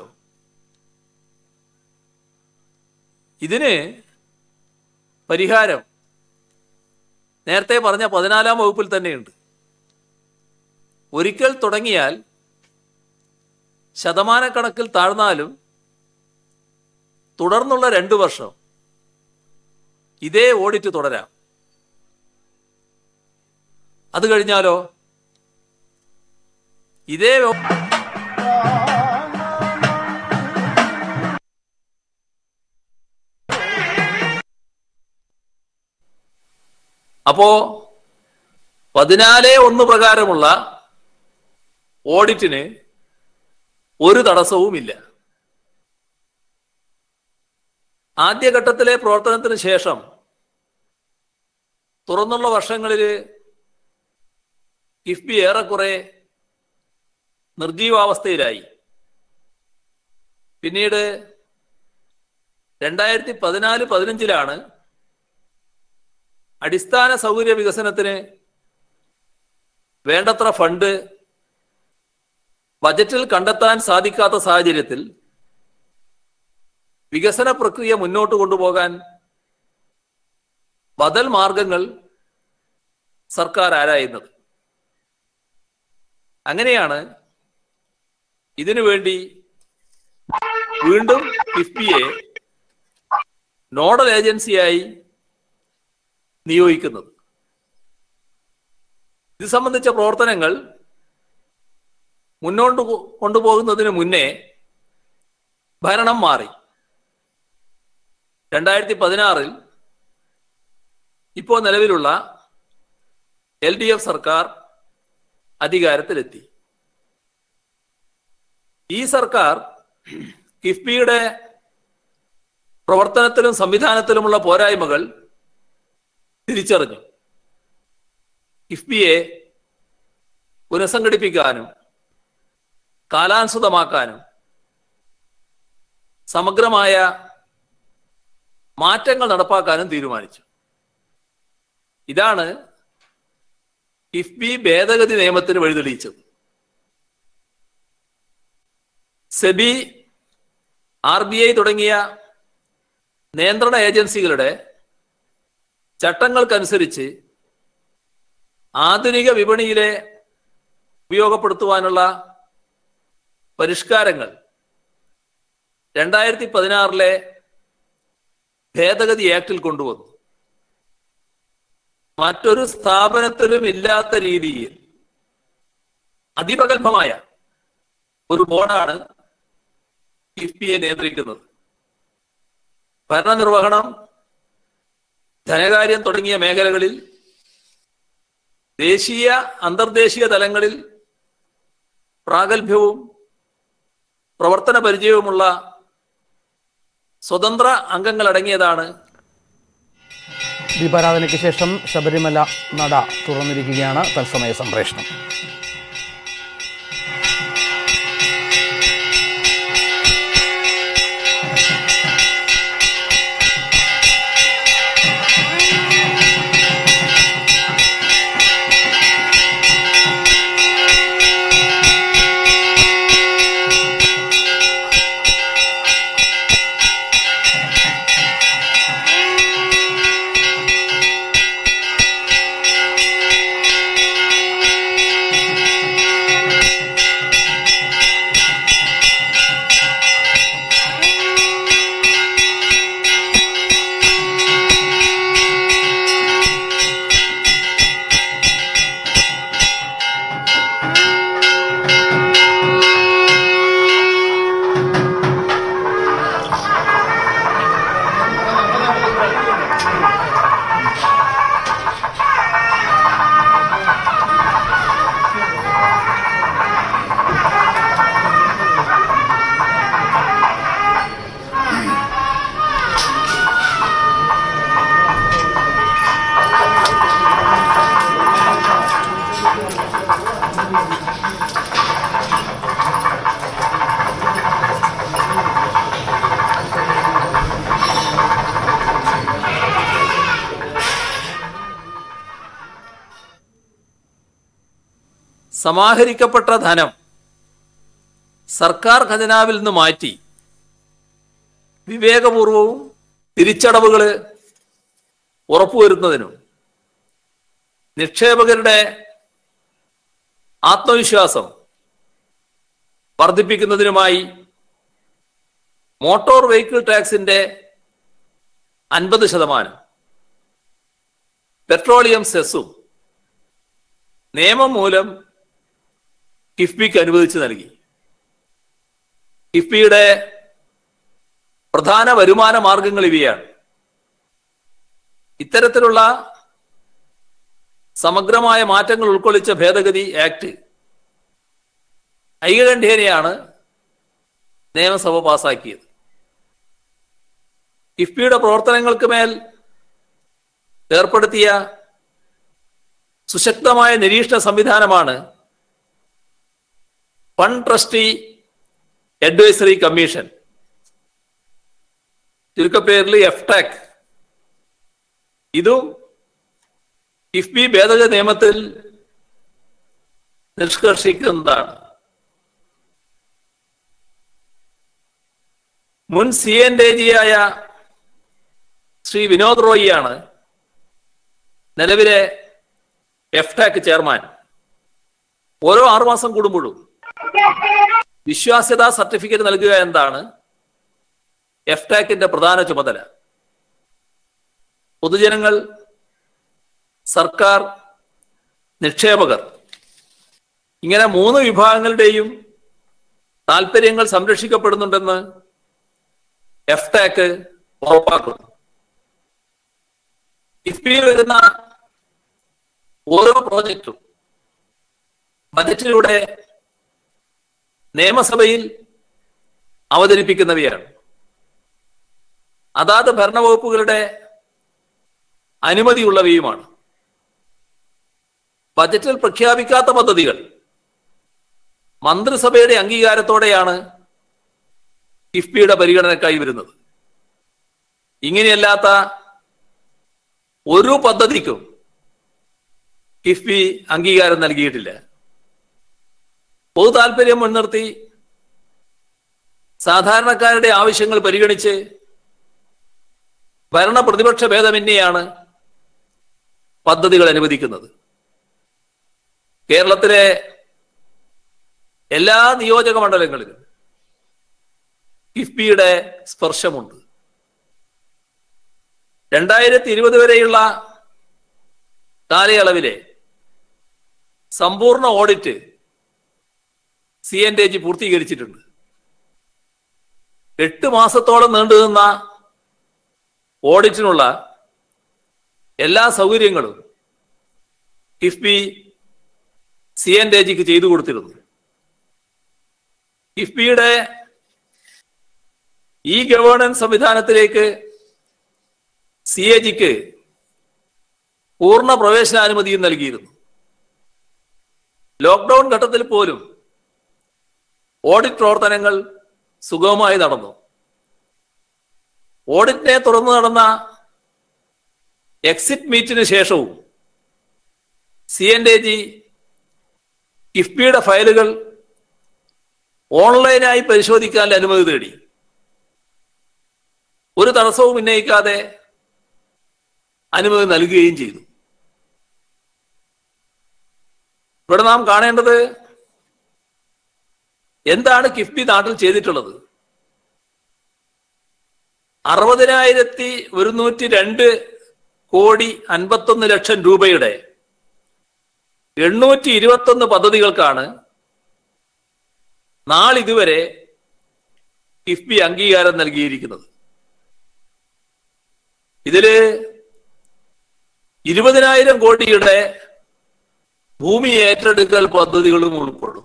ഇതിന് പരിഹാരം നേരത്തെ പറഞ്ഞ പതിനാലാം വകുപ്പിൽ തന്നെയുണ്ട് ഒരിക്കൽ തുടങ്ങിയാൽ ശതമാനക്കണക്കിൽ താഴ്ന്നാലും തുടർന്നുള്ള രണ്ട് വർഷം ഇതേ ഓഡിറ്റ് തുടരാം അത് കഴിഞ്ഞാലോ ഇതേ വ്യ- അപ്പോ പതിനാല് ഒന്ന് പ്രകാരമുള്ള ഓഡിറ്റിന് ഒരു തടസ്സവുമില്ല ആദ്യഘട്ടത്തിലെ പ്രവർത്തനത്തിന് ശേഷം തുറന്നുള്ള വർഷങ്ങളിൽ കിഫ്ബി ഏറെക്കുറെ നിർജീവാവസ്ഥയിലായി പിന്നീട് രണ്ടായിരത്തി പതിനാല് പതിനഞ്ചിലാണ് അടിസ്ഥാന സൗകര്യ വികസനത്തിന് വേണ്ടത്ര ഫണ്ട് ബജറ്റിൽ കണ്ടെത്താൻ സാധിക്കാത്ത സാഹചര്യത്തിൽ വികസന പ്രക്രിയ മുന്നോട്ട് കൊണ്ടുപോകാൻ ബദൽ മാർഗങ്ങൾ സർക്കാർ ആരായുന്നത് അങ്ങനെയാണ് ഇതിനു വേണ്ടി വീണ്ടും കിഫ്ബിയെ നോഡൽ ഏജൻസിയായി നിയോഗിക്കുന്നത് ഇത് സംബന്ധിച്ച പ്രവർത്തനങ്ങൾ മുന്നോട്ട് കൊ- കൊണ്ടുപോകുന്നതിന് മുന്നേ ഭരണം മാറി രണ്ടായിരത്തി പതിനാറിൽ ഇപ്പോൾ നിലവിലുള്ള എൽ ഡി എഫ് സർക്കാർ അധികാരത്തിലെത്തി ഈ സർക്കാർ കിഫ്ബിയുടെ പ്രവർത്തനത്തിലും സംവിധാനത്തിലുമുള്ള പോരായ്മകൾ തിരിച്ചറിഞ്ഞു കിഫ്ബിയെ പുനഃസംഘടിപ്പിക്കാനും കാലാനുസൃതമാക്കാനും സമഗ്രമായ മാറ്റങ്ങൾ നടപ്പാക്കാനും തീരുമാനിച്ചു ഇതാണ് കിഫ്ബി ഭേദഗതി നിയമത്തിന് വഴിതെളിയിച്ചത് സെബി ആർ ബി ഐ തുടങ്ങിയ നിയന്ത്രണ ഏജൻസികളുടെ ചട്ടങ്ങൾക്കനുസരിച്ച് ആധുനിക വിപണിയിലെ ഉപയോഗപ്പെടുത്തുവാനുള്ള പരിഷ്കാരങ്ങൾ രണ്ടായിരത്തി പതിനാറിലെ ഭേദഗതി ആക്ടിൽ കൊണ്ടുവന്നു മറ്റൊരു സ്ഥാപനത്തിലും ഇല്ലാത്ത രീതിയിൽ അതിപ്രഗത്ഭമായ ഒരു ബോർഡാണ് കിഫ്ബിയെ നിയന്ത്രിക്കുന്നത് ഭരണനിർവഹണം ധനകാര്യം തുടങ്ങിയ മേഖലകളിൽ ദേശീയ അന്തർദേശീയ തലങ്ങളിൽ പ്രാഗൽഭ്യവും പ്രവർത്തന പരിചയവുമുള്ള സ്വതന്ത്ര അംഗങ്ങളടങ്ങിയതാണ് ദീപാരാധനയ്ക്ക് ശേഷം ശബരിമല നട തുറന്നിരിക്കുകയാണ് തത്സമയ സംപ്രേഷണം സമാഹരിക്കപ്പെട്ട ധനം സർക്കാർ ഖജനാവിൽ നിന്ന് മാറ്റി വിവേകപൂർവവും തിരിച്ചടവുകൾ ഉറപ്പുവരുന്നതിനും നിക്ഷേപകരുടെ ആത്മവിശ്വാസം വർദ്ധിപ്പിക്കുന്നതിനുമായി മോട്ടോർ വെഹിക്കിൾ ടാക്സിന്റെ അൻപത് ശതമാനം പെട്രോളിയം സെസ്സും നിയമം മൂലം കിഫ്ബിക്ക് അനുവദിച്ചു നൽകി കിഫ്ബിയുടെ പ്രധാന വരുമാന മാർഗങ്ങൾ ഇവയാണ് ഇത്തരത്തിലുള്ള സമഗ്രമായ മാറ്റങ്ങൾ ഉൾക്കൊള്ളിച്ച ഭേദഗതി ആക്ട് ഐകകണ്ഠ്യേനയാണ് നിയമസഭ പാസാക്കിയത് കിഫ്ബിയുടെ പ്രവർത്തനങ്ങൾക്ക് മേൽ ഏർപ്പെടുത്തിയ സുശക്തമായ നിരീക്ഷണ സംവിധാനമാണ് ഫണ്ട് ട്രസ്റ്റി അഡ്വൈസറി കമ്മീഷൻ ചുരുക്കപ്പേരിൽ എഫ്ടാക് ഇതും കിഫ്ബി ഭേദഗതി നിയമത്തിൽ നിഷ്കർഷിക്കുന്നതാണ് മുൻ സി എൻ ഡി ജിയായ ശ്രീ വിനോദ് റോയിയാണ് നിലവിലെ എഫ്ടാക് ചെയർമാൻ ഓരോ ആറുമാസം കൂടുമ്പോഴും വിശ്വാസ്യതാ സർട്ടിഫിക്കറ്റ് നൽകുക എന്നതാണ് എഫ്ടാക്കിന്റെ പ്രധാന ചുമതല പൊതുജനങ്ങൾ സർക്കാർ നിക്ഷേപകർ ഇങ്ങനെ മൂന്ന് വിഭാഗങ്ങളുടെയും താല്പര്യങ്ങൾ സംരക്ഷിക്കപ്പെടുന്നുണ്ടെന്ന് എഫ്ടാക്ക് ഉറപ്പാക്കുന്നു കിഫ്ബിയിൽ വരുന്ന ഓരോ പ്രോജക്റ്റും ബജറ്റിലൂടെ നിയമസഭയിൽ അവതരിപ്പിക്കുന്നവയാണ് അതാത് ഭരണവകുപ്പുകളുടെ അനുമതിയുള്ളവയുമാണ് ബജറ്റിൽ പ്രഖ്യാപിക്കാത്ത പദ്ധതികൾ മന്ത്രിസഭയുടെ അംഗീകാരത്തോടെയാണ് കിഫ്ബിയുടെ പരിഗണനക്കായി വരുന്നത് ഇങ്ങനെയല്ലാത്ത ഒരു പദ്ധതിക്കും കിഫ്ബി അംഗീകാരം നൽകിയിട്ടില്ല പൊതു താല്പര്യം മുൻനിർത്തി സാധാരണക്കാരുടെ ആവശ്യങ്ങൾ പരിഗണിച്ച് ഭരണ പ്രതിപക്ഷ ഭേദമന്യെയാണ് പദ്ധതികൾ അനുവദിക്കുന്നത് കേരളത്തിലെ എല്ലാ നിയോജക മണ്ഡലങ്ങളിലും കിഫ്ബിയുടെ സ്പർശമുണ്ട് രണ്ടായിരത്തി ഇരുപത് വരെയുള്ള കാലയളവിലെ സമ്പൂർണ്ണ ഓഡിറ്റ് സി എൻ ജി പൂർത്തീകരിച്ചിട്ടുണ്ട് എട്ട് മാസത്തോളം നീണ്ടുനിന്ന ഓഡിറ്റിനുള്ള എല്ലാ സൗകര്യങ്ങളും കിഫ്ബി സി എൻ ജിക്ക് ചെയ്തു കൊടുത്തിരുന്നു കിഫ്ബിയുടെ ഈ ഗവേണൻസ് സംവിധാനത്തിലേക്ക് സി എ ജിക്ക് പൂർണ്ണ പ്രവേശനാനുമതിയും നൽകിയിരുന്നു ലോക്ക്ഡൌൺ ഘട്ടത്തിൽ പോലും ഓഡിറ്റ് പ്രവർത്തനങ്ങൾ സുഗമമായി നടന്നു ഓഡിറ്റിനെ തുടർന്ന് നടന്ന എക്സിറ്റ് മീറ്റിന് ശേഷവും സി എൻ ഡി ജി കിഫ്ബിയുടെ ഫയലുകൾ ഓൺലൈനായി പരിശോധിക്കാൻ അനുമതി തേടി ഒരു തടസ്സവും ഉന്നയിക്കാതെ അനുമതി നൽകുകയും ചെയ്തു ഇവിടെ നാം കാണേണ്ടത് എന്താണ് കിഫ്ബി നാട്ടിൽ ചെയ്തിട്ടുള്ളത് അറുപതിനായിരത്തി ഒരുന്നൂറ്റി രണ്ട് കോടി അൻപത്തൊന്ന് ലക്ഷം രൂപയുടെ എണ്ണൂറ്റി ഇരുപത്തൊന്ന് പദ്ധതികൾക്കാണ് നാളിതുവരെ കിഫ്ബി അംഗീകാരം നൽകിയിരിക്കുന്നത് ഇതില് ഇരുപതിനായിരം കോടിയുടെ ഭൂമി ഏറ്റെടുക്കൽ പദ്ധതികളും ഉൾപ്പെടും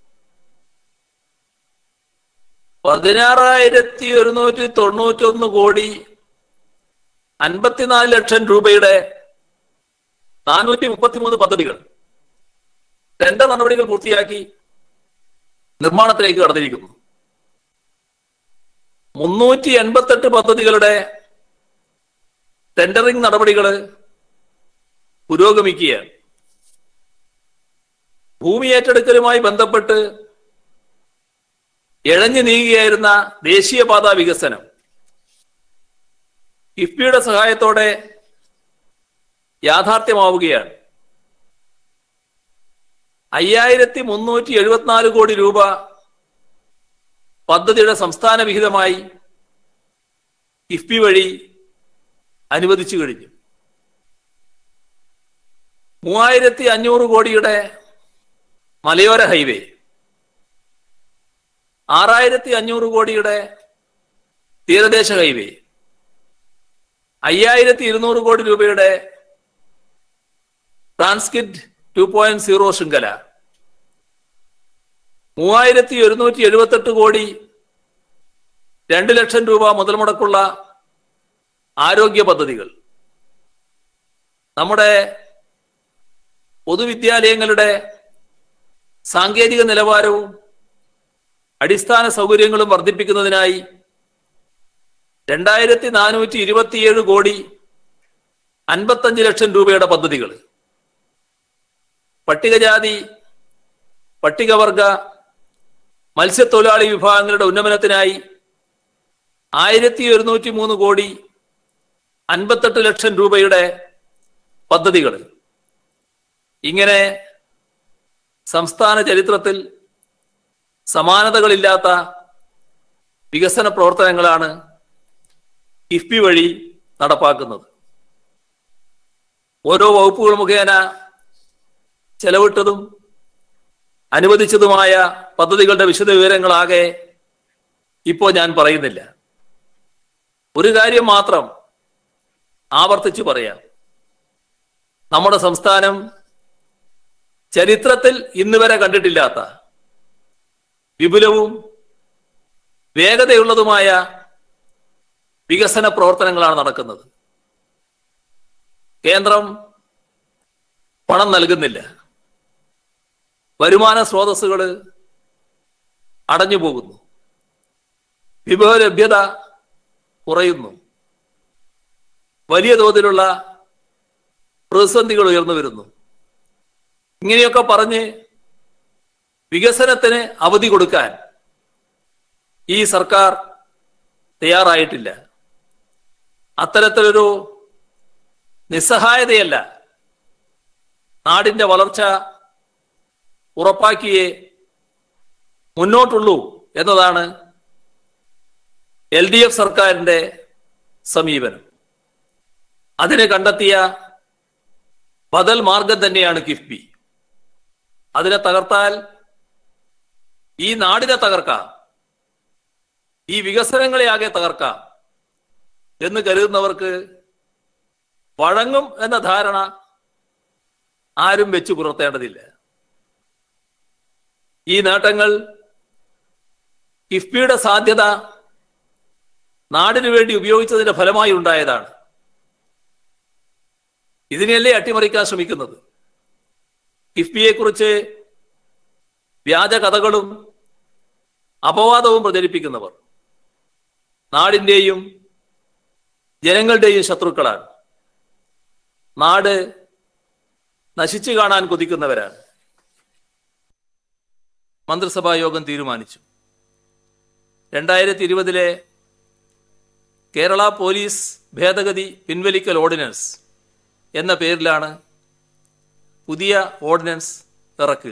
പതിനാറായിരത്തി ഒരുന്നൂറ്റി തൊണ്ണൂറ്റൊന്ന് കോടി അൻപത്തിനാല് ലക്ഷം രൂപയുടെ നാനൂറ്റി മുപ്പത്തിമൂന്ന് പദ്ധതികൾ ടെൻഡർ നടപടികൾ പൂർത്തിയാക്കി നിർമ്മാണത്തിലേക്ക് കടന്നിരിക്കുന്നു മുന്നൂറ്റി എൺപത്തെട്ട് പദ്ധതികളുടെ ടെൻഡറിംഗ് നടപടികൾ പുരോഗമിക്കുകയാണ് ഭൂമി ഏറ്റെടുക്കലുമായി ബന്ധപ്പെട്ട് ഇഴഞ്ഞു നീങ്ങുകയായിരുന്ന ദേശീയപാത വികസനം കിഫ്ബിയുടെ സഹായത്തോടെ യാഥാർത്ഥ്യമാവുകയാണ് അയ്യായിരത്തി മുന്നൂറ്റി എഴുപത്തിനാല് കോടി രൂപ പദ്ധതിയുടെ സംസ്ഥാന വിഹിതമായി കിഫ്ബി വഴി അനുവദിച്ചു കഴിഞ്ഞു മൂവായിരത്തി അഞ്ഞൂറ് കോടിയുടെ മലയോര ഹൈവേ ആറായിരത്തി അഞ്ഞൂറ് കോടിയുടെ തീരദേശ ഹൈവേ അയ്യായിരത്തി ഇരുന്നൂറ് കോടി രൂപയുടെ ട്രാൻസ്കിറ്റ് ടു പോയിന്റ് സീറോ ശൃംഖല മൂവായിരത്തി ഒരുന്നൂറ്റി എഴുപത്തെട്ട് കോടി രണ്ട് ലക്ഷം രൂപ മുതൽ മുടക്കുള്ള ആരോഗ്യ പദ്ധതികൾ നമ്മുടെ പൊതുവിദ്യാലയങ്ങളുടെ സാങ്കേതിക നിലവാരവും അടിസ്ഥാന സൗകര്യങ്ങളും വർദ്ധിപ്പിക്കുന്നതിനായി രണ്ടായിരത്തി നാനൂറ്റി ഇരുപത്തിയേഴ് കോടി അൻപത്തഞ്ച് ലക്ഷം രൂപയുടെ പദ്ധതികൾ പട്ടികജാതി പട്ടികവർഗ മത്സ്യത്തൊഴിലാളി വിഭാഗങ്ങളുടെ ഉന്നമനത്തിനായി ആയിരത്തി ഒരുന്നൂറ്റി മൂന്ന് കോടി അൻപത്തെട്ട് ലക്ഷം രൂപയുടെ പദ്ധതികൾ ഇങ്ങനെ സംസ്ഥാന ചരിത്രത്തിൽ സമാനതകളില്ലാത്ത വികസന പ്രവർത്തനങ്ങളാണ് കിഫ്ബി വഴി നടപ്പാക്കുന്നത് ഓരോ വകുപ്പുകൾ മുഖേന ചെലവിട്ടതും അനുവദിച്ചതുമായ പദ്ധതികളുടെ വിശദ വിവരങ്ങളാകെ ഇപ്പോൾ ഞാൻ പറയുന്നില്ല ഒരു കാര്യം മാത്രം ആവർത്തിച്ചു പറയാം നമ്മുടെ സംസ്ഥാനം ചരിത്രത്തിൽ ഇന്ന് വരെ കണ്ടിട്ടില്ലാത്ത വിപുലവും വേഗതയുള്ളതുമായ വികസന പ്രവർത്തനങ്ങളാണ് നടക്കുന്നത് കേന്ദ്രം പണം നൽകുന്നില്ല വരുമാന സ്രോതസ്സുകൾ അടഞ്ഞു പോകുന്നു വിഭവ ലഭ്യത കുറയുന്നു വലിയ തോതിലുള്ള പ്രതിസന്ധികൾ ഉയർന്നു വരുന്നു ഇങ്ങനെയൊക്കെ പറഞ്ഞ് വികസനത്തിന് അവധി കൊടുക്കാൻ ഈ സർക്കാർ തയ്യാറായിട്ടില്ല അത്തരത്തിലൊരു നിസ്സഹായതയല്ല നാടിന്റെ വളർച്ച ഉറപ്പാക്കിയേ മുന്നോട്ടുള്ളൂ എന്നതാണ് എൽ ഡി എഫ് സർക്കാരിന്റെ സമീപനം അതിന് കണ്ടെത്തിയ ബദൽ മാർഗം തന്നെയാണ് കിഫ്ബി അതിനെ തകർത്താൽ ഈ നാടിനെ തകർക്കാം ഈ വികസനങ്ങളെ ആകെ തകർക്കാം എന്ന് കരുതുന്നവർക്ക് വഴങ്ങും എന്ന ധാരണ ആരും വെച്ചു പുലർത്തേണ്ടതില്ല ഈ നേട്ടങ്ങൾ കിഫ്ബിയുടെ സാധ്യത നാടിനു വേണ്ടി ഉപയോഗിച്ചതിന്റെ ഫലമായി ഉണ്ടായതാണ് ഇതിനെയല്ലേ അട്ടിമറിക്കാൻ ശ്രമിക്കുന്നത് കിഫ്ബിയെ കുറിച്ച് വ്യാജ കഥകളും അപവാദവും പ്രചരിപ്പിക്കുന്നവർ നാടിന്റെയും ജനങ്ങളുടെയും ശത്രുക്കളാണ് നാട് നശിച്ചു കാണാൻ കൊതിക്കുന്നവരാണ് മന്ത്രിസഭാ യോഗം തീരുമാനിച്ചു രണ്ടായിരത്തി ഇരുപതിലെ കേരള പോലീസ് ഭേദഗതി പിൻവലിക്കൽ ഓർഡിനൻസ് എന്ന പേരിലാണ് പുതിയ ഓർഡിനൻസ് ഇറക്കുക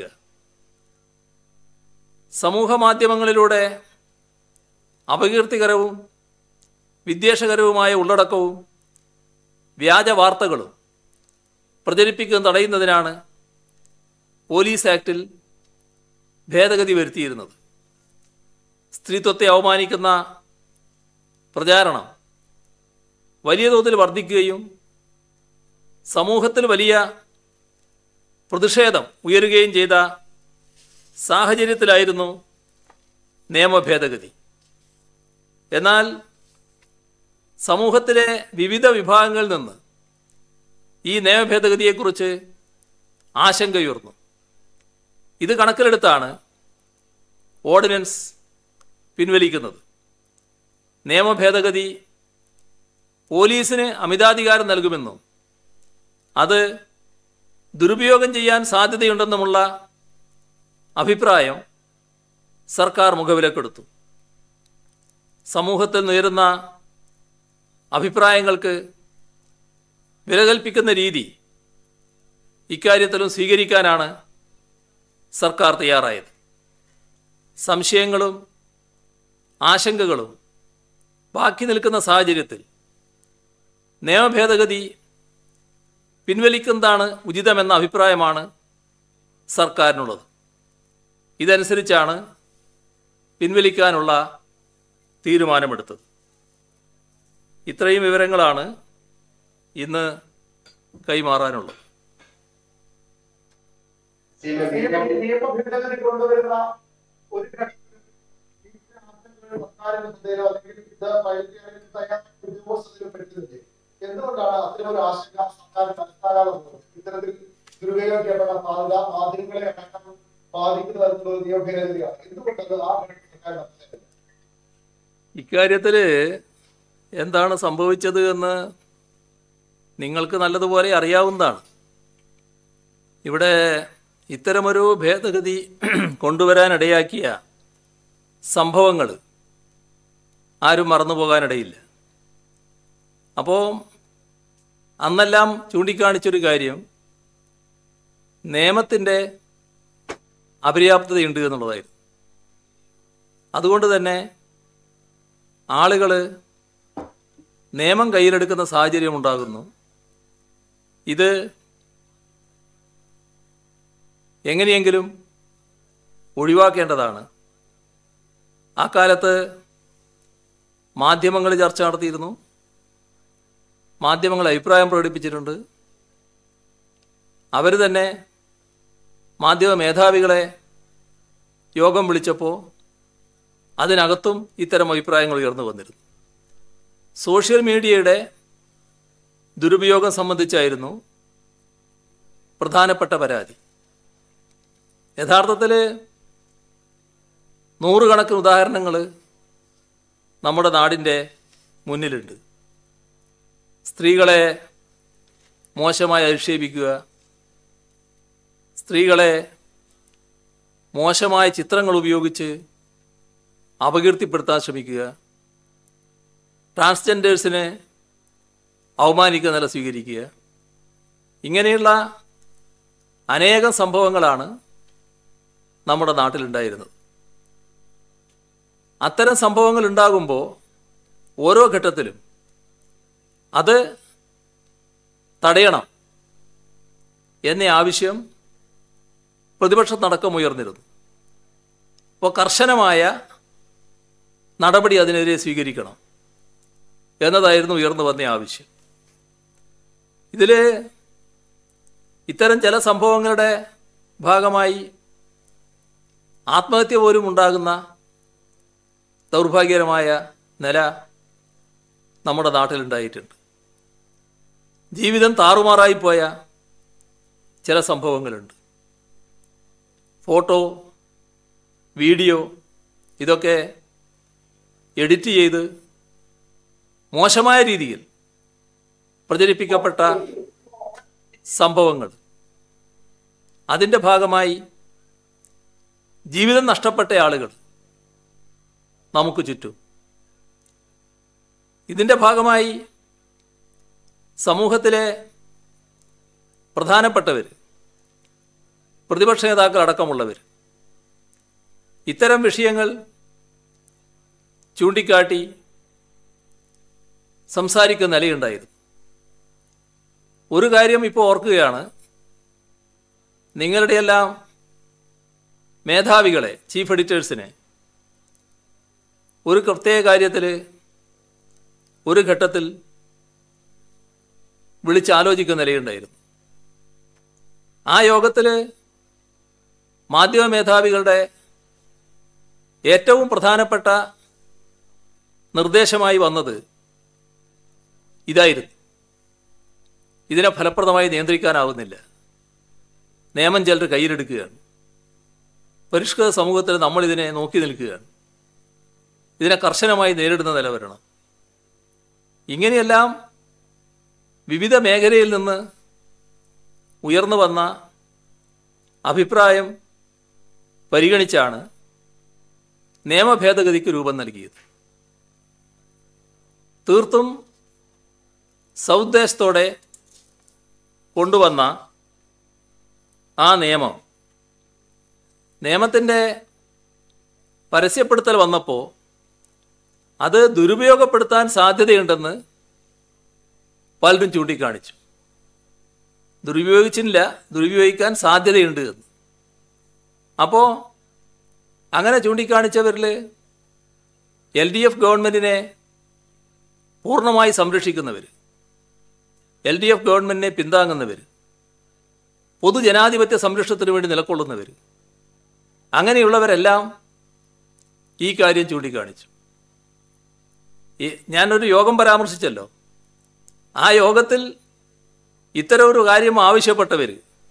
സമൂഹ മാധ്യമങ്ങളിലൂടെ അപകീർത്തികരവും വിദ്വേഷകരവുമായ ഉള്ളടക്കവും വ്യാജ വാർത്തകളും പ്രചരിപ്പിക്കുന്നത് തടയുന്നതിനാണ് പോലീസ് ആക്ടിൽ ഭേദഗതി വരുത്തിയിരുന്നത് സ്ത്രീത്വത്തെ അവമാനിക്കുന്ന പ്രചാരണം വലിയ തോതിൽ വർദ്ധിക്കുകയും സമൂഹത്തിൽ വലിയ പ്രതിഷേധം ഉയരുകയും ചെയ്ത സാഹചര്യത്തിലായിരുന്നു നിയമ ഭേദഗതി എന്നാൽ സമൂഹത്തിലെ വിവിധ വിഭാഗങ്ങളിൽ നിന്ന് ഈ നിയമ ഭേദഗതിയെക്കുറിച്ച് ആശങ്കയുയർന്നു ഇത് കണക്കിലെടുത്താണ് ഓർഡിനൻസ് പിൻവലിക്കുന്നത് നിയമ ഭേദഗതി പോലീസിന് അമിതാധികാരം നൽകുമെന്നും അത് ദുരുപയോഗം ചെയ്യാൻ സാധ്യതയുണ്ടെന്നുമുള്ള അഭിപ്രായം സർക്കാർ മുഖവിലക്കെടുത്തു സമൂഹത്തിൽ നേരുന്ന അഭിപ്രായങ്ങൾക്ക് വില കൽപ്പിക്കുന്ന രീതി ഇക്കാര്യത്തിലും സ്വീകരിക്കാനാണ് സർക്കാർ തയ്യാറായത് സംശയങ്ങളും ആശങ്കകളും ബാക്കി നിൽക്കുന്ന സാഹചര്യത്തിൽ നിയമഭേദഗതി പിൻവലിക്കുന്നതാണ് ഉചിതമെന്ന അഭിപ്രായമാണ് സർക്കാരിനുള്ളത് ഇതനുസരിച്ചാണ് പിൻവലിക്കാനുള്ള തീരുമാനമെടുത്തത് ഇത്രയും വിവരങ്ങളാണ് ഇന്ന് കൈമാറാനുള്ളത് നിയമഭേദഗതി കൊണ്ടുവരുന്ന ഒരു ഘട്ടത്തിൽ സർക്കാരിനെതിരെയോ അല്ലെങ്കിൽ ഇത് പരിഹരിക്കാൻ തയ്യാറായ ഉദ്യോഗസ്ഥരും പെടുത്തുന്നില്ലേ എന്തുകൊണ്ടാണ് അത്തരമൊരു ആശങ്ക സർക്കാർ മനസ്സിലാകാതെ പോകുന്നത് ഇത്തരത്തിൽ ദുരുപയോഗം ചെയ്യപ്പെട്ട സാധ്യത മാധ്യമങ്ങളെ അടക്കം ബാധിക്കുന്ന തരത്തിലുള്ള നിയമഭേദഗതിയാണ് എന്തുകൊണ്ടത് ആ ഘട്ടത്തിൽ സർക്കാർ മനസ്സിലാക്കുന്നത് ഇക്കാര്യത്തിൽ എന്താണ് സംഭവിച്ചത് എന്ന് നിങ്ങൾക്ക് നല്ലതുപോലെ അറിയാവുന്നതാണ് ഇവിടെ ഇത്തരമൊരു ഭേദഗതി കൊണ്ടുവരാനിടയാക്കിയ സംഭവങ്ങൾ ആരും മറന്നുപോകാനിടയില്ല അപ്പോൾ അന്നെല്ലാം ചൂണ്ടിക്കാണിച്ചൊരു കാര്യം നിയമത്തിൻ്റെ അപര്യാപ്തതയുണ്ട് എന്നുള്ളതായിരുന്നു അതുകൊണ്ട് തന്നെ ആളുകൾ നിയമം കയ്യിലെടുക്കുന്ന സാഹചര്യം ഉണ്ടാകുന്നു ഇത് എങ്ങനെയെങ്കിലും ഒഴിവാക്കേണ്ടതാണ് ആ കാലത്ത് മാധ്യമങ്ങൾ ചർച്ച നടത്തിയിരുന്നു മാധ്യമങ്ങൾ അഭിപ്രായം പ്രകടിപ്പിച്ചിട്ടുണ്ട് അവർ തന്നെ മാധ്യമ മേധാവികളെ യോഗം വിളിച്ചപ്പോൾ അതിനകത്തും ഇത്തരം അഭിപ്രായങ്ങൾ ഉയർന്നു വന്നിരുന്നു സോഷ്യൽ മീഡിയയുടെ ദുരുപയോഗം സംബന്ധിച്ചായിരുന്നു പ്രധാനപ്പെട്ട പരാതി യഥാർത്ഥത്തിൽ നൂറുകണക്കിന് ഉദാഹരണങ്ങൾ നമ്മുടെ നാടിൻ്റെ മുന്നിലുണ്ട് സ്ത്രീകളെ മോശമായി അധിക്ഷേപിക്കുക സ്ത്രീകളെ മോശമായ ചിത്രങ്ങൾ ഉപയോഗിച്ച് അപകീർത്തിപ്പെടുത്താൻ ശ്രമിക്കുക ട്രാൻസ്ജെൻഡേഴ്സിനെ അവമാനിക്കുന്ന നില സ്വീകരിക്കുക ഇങ്ങനെയുള്ള അനേകം സംഭവങ്ങളാണ് നമ്മുടെ നാട്ടിലുണ്ടായിരുന്നത് അത്തരം സംഭവങ്ങൾ ഉണ്ടാകുമ്പോൾ ഓരോ ഘട്ടത്തിലും അത് തടയണം എന്ന ആവശ്യം പ്രതിപക്ഷത്തടക്കം ഉയർന്നിരുന്നു അപ്പോൾ കർശനമായ നടപടി അതിനെതിരെ സ്വീകരിക്കണം എന്നതായിരുന്നു ഉയർന്നു വന്ന ആവശ്യം ഇതിൽ ഇത്തരം ചില സംഭവങ്ങളുടെ ഭാഗമായി ആത്മഹത്യ പോലും ഉണ്ടാകുന്ന ദൗർഭാഗ്യകരമായ നില നമ്മുടെ നാട്ടിലുണ്ടായിട്ടുണ്ട് ജീവിതം താറുമാറായിപ്പോയ ചില സംഭവങ്ങളുണ്ട് ഫോട്ടോ വീഡിയോ ഇതൊക്കെ എഡിറ്റ് ചെയ്ത് മോശമായ രീതിയിൽ പ്രചരിപ്പിക്കപ്പെട്ട സംഭവങ്ങൾ അതിൻ്റെ ഭാഗമായി ജീവിതം നഷ്ടപ്പെട്ട ആളുകൾ നമുക്ക് ചുറ്റും ഇതിൻ്റെ ഭാഗമായി സമൂഹത്തിലെ പ്രധാനപ്പെട്ടവർ പ്രതിപക്ഷ നേതാക്കൾ അടക്കമുള്ളവർ ഇത്തരം വിഷയങ്ങൾ ചൂണ്ടിക്കാട്ടി സംസാരിക്കുന്ന നിലയുണ്ടായിരുന്നു ഒരു കാര്യം ഇപ്പോൾ ഓർക്കുകയാണ് നിങ്ങളുടെയെല്ലാം മേധാവികളെ ചീഫ് എഡിറ്റേഴ്സിനെ ഒരു പ്രത്യേക കാര്യത്തിൽ ഒരു ഘട്ടത്തിൽ വിളിച്ചാലോചിക്കുന്ന നിലയുണ്ടായിരുന്നു ആ യോഗത്തിൽ മാധ്യമ മേധാവികളുടെ ഏറ്റവും പ്രധാനപ്പെട്ട നിർദ്ദേശമായി വന്നത് ഇതായിരുന്നു ഇതിനെ ഫലപ്രദമായി നിയന്ത്രിക്കാനാവുന്നില്ല നിയമം ചിലർ കയ്യിലെടുക്കുകയാണ് പരിഷ്കൃത സമൂഹത്തിൽ നമ്മളിതിനെ നോക്കി നിൽക്കുകയാണ് ഇതിനെ കർശനമായി നേരിടുന്ന നില വരണം ഇങ്ങനെയെല്ലാം വിവിധ മേഖലയിൽ നിന്ന് ഉയർന്നു വന്ന അഭിപ്രായം പരിഗണിച്ചാണ് നിയമ ഭേദഗതിക്ക് രൂപം നൽകിയത് തീർത്തും സൗദ്ദേശത്തോടെ കൊണ്ടുവന്ന ആ നിയമം നിയമത്തിൻ്റെ പരസ്യപ്പെടുത്തൽ വന്നപ്പോൾ അത് ദുരുപയോഗപ്പെടുത്താൻ സാധ്യതയുണ്ടെന്ന് പലരും ചൂണ്ടിക്കാണിച്ചു ദുരുപയോഗിച്ചില്ല ദുരുപയോഗിക്കാൻ സാധ്യതയുണ്ട് എന്ന് അപ്പോൾ അങ്ങനെ ചൂണ്ടിക്കാണിച്ചവരിൽ എൽ ഡി എഫ് ഗവൺമെൻറ്റിനെ പൂർണ്ണമായി സംരക്ഷിക്കുന്നവർ എൽ ഡി എഫ് ഗവൺമെൻറ്റിനെ പിന്താങ്ങുന്നവർ പൊതുജനാധിപത്യ സംരക്ഷണത്തിന് വേണ്ടി നിലകൊള്ളുന്നവർ അങ്ങനെയുള്ളവരെല്ലാം ഈ കാര്യം ചൂണ്ടിക്കാണിച്ചു ഈ ഞാനൊരു യോഗം പരാമർശിച്ചല്ലോ ആ യോഗത്തിൽ ഇത്തരം ഒരു കാര്യം ആവശ്യപ്പെട്ടവർ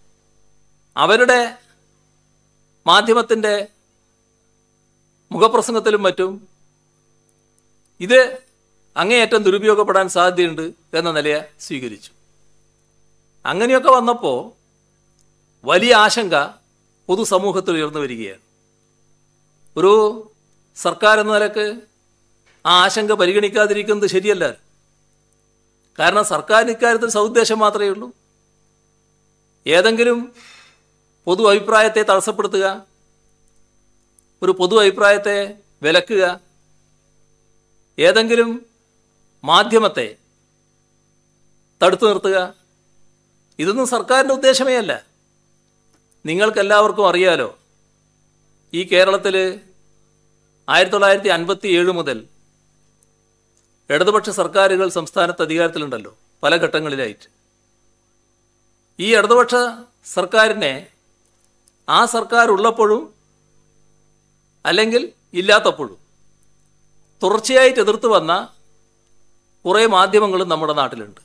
അവരുടെ മാധ്യമത്തിൻ്റെ മുഖപ്രസംഗത്തിലും മറ്റും ഇത് അങ്ങേയറ്റം ദുരുപയോഗപ്പെടാൻ സാധ്യതയുണ്ട് എന്ന നിലയെ സ്വീകരിച്ചു അങ്ങനെയൊക്കെ വന്നപ്പോൾ വലിയ ആശങ്ക പൊതുസമൂഹത്തിൽ ഉയർന്നു വരികയാണ് ഒരു സർക്കാർ എന്ന നിലക്ക് ആ ആശങ്ക പരിഗണിക്കാതിരിക്കുന്നത് ശരിയല്ല കാരണം സർക്കാരിന് ഇക്കാര്യത്തിൽ സൗദ്ദേശം മാത്രമേ ഉള്ളൂ ഏതെങ്കിലും പൊതു അഭിപ്രായത്തെ തടസ്സപ്പെടുത്തുക ഒരു പൊതു അഭിപ്രായത്തെ വിലക്കുക ഏതെങ്കിലും മാധ്യമത്തെ തടുത്തു നിർത്തുക ഇതൊന്നും സർക്കാരിൻ്റെ ഉദ്ദേശമേ അല്ല നിങ്ങൾക്കെല്ലാവർക്കും അറിയാലോ ഈ കേരളത്തിൽ ആയിരത്തി തൊള്ളായിരത്തി അൻപത്തി ഏഴ് മുതൽ ഇടതുപക്ഷ സർക്കാരുകൾ സംസ്ഥാനത്ത് അധികാരത്തിലുണ്ടല്ലോ പല ഘട്ടങ്ങളിലായിട്ട് ഈ ഇടതുപക്ഷ സർക്കാരിനെ ആ സർക്കാർ ഉള്ളപ്പോഴും അല്ലെങ്കിൽ ഇല്ലാത്തപ്പോഴും തുടർച്ചയായിട്ട് എതിർത്ത് വന്ന കുറേ മാധ്യമങ്ങളും നമ്മുടെ നാട്ടിലുണ്ട്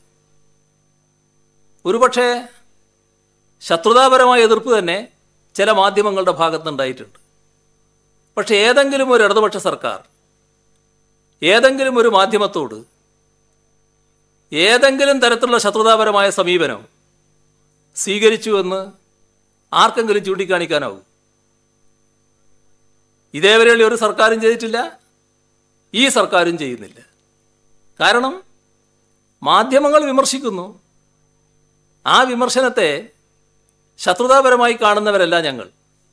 ഒരുപക്ഷെ ശത്രുതാപരമായ എതിർപ്പ് തന്നെ ചില മാധ്യമങ്ങളുടെ ഭാഗത്തുനിന്നുണ്ടായിട്ടുണ്ട് പക്ഷെ ഏതെങ്കിലും ഒരു ഇടതുപക്ഷ സർക്കാർ ഏതെങ്കിലും ഒരു മാധ്യമത്തോട് ഏതെങ്കിലും തരത്തിലുള്ള ശത്രുതാപരമായ സമീപനം സ്വീകരിച്ചുവെന്ന് ആർക്കെങ്കിലും ചൂണ്ടിക്കാണിക്കാനാവും ഇതേവരെയുള്ള ഒരു സർക്കാരും ചെയ്തിട്ടില്ല ഈ സർക്കാരും ചെയ്യുന്നില്ല കാരണം മാധ്യമങ്ങൾ വിമർശിക്കുന്നു ആ വിമർശനത്തെ ശത്രുതാപരമായി കാണുന്നവരല്ല ഞങ്ങൾ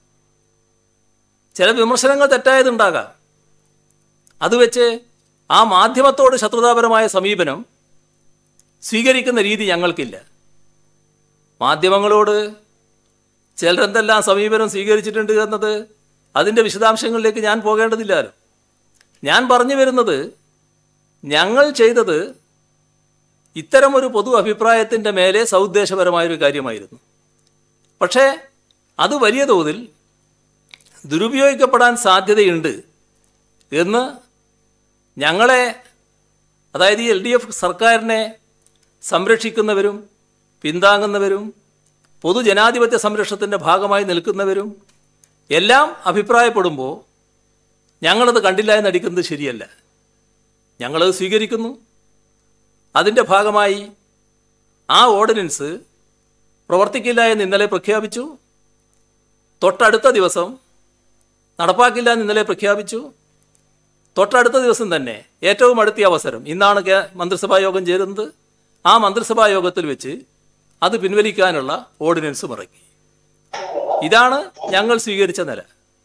ചില വിമർശനങ്ങൾ തെറ്റായതുണ്ടാകാം അത് വെച്ച് ആ മാധ്യമത്തോട് ശത്രുതാപരമായ സമീപനം സ്വീകരിക്കുന്ന രീതി ഞങ്ങൾക്കില്ല മാധ്യമങ്ങളോട് ചിലരെന്തെല്ലാം സമീപനം സ്വീകരിച്ചിട്ടുണ്ട് എന്നത് അതിൻ്റെ വിശദാംശങ്ങളിലേക്ക് ഞാൻ പോകേണ്ടതില്ലല്ലോ ഞാൻ പറഞ്ഞു വരുന്നത് ഞങ്ങൾ ചെയ്തത് ഇത്തരമൊരു പൊതു അഭിപ്രായത്തിൻ്റെ മേലെ സൗദ്ദേശപരമായൊരു കാര്യമായിരുന്നു പക്ഷേ അത് വലിയ തോതിൽ ദുരുപയോഗിക്കപ്പെടാൻ സാധ്യതയുണ്ട് എന്ന് ഞങ്ങളെ അതായത് ഈ എൽ ഡി എഫ് സർക്കാരിനെ സംരക്ഷിക്കുന്നവരും പിന്താങ്ങുന്നവരും പൊതുജനാധിപത്യ സംരക്ഷണത്തിൻ്റെ ഭാഗമായി നിൽക്കുന്നവരും എല്ലാം അഭിപ്രായപ്പെടുമ്പോൾ ഞങ്ങളത് കണ്ടില്ല എന്ന് നടിക്കുന്നത് ശരിയല്ല ഞങ്ങളത് സ്വീകരിക്കുന്നു അതിൻ്റെ ഭാഗമായി ആ ഓർഡിനൻസ് പ്രവർത്തിക്കില്ല എന്ന് ഇന്നലെ പ്രഖ്യാപിച്ചു തൊട്ടടുത്ത ദിവസം നടപ്പാക്കില്ല എന്ന് ഇന്നലെ പ്രഖ്യാപിച്ചു തൊട്ടടുത്ത ദിവസം തന്നെ ഏറ്റവും അടുത്ത അവസരം ഇന്നാണ് കേ- മന്ത്രിസഭാ യോഗം ചേരുന്നത് ആ മന്ത്രിസഭാ യോഗത്തിൽ വെച്ച് അത് പിൻവലിക്കാനുള്ള ഓർഡിനൻസും ഇറക്കി ഇതാണ് ഞങ്ങൾ സ്വീകരിച്ച നില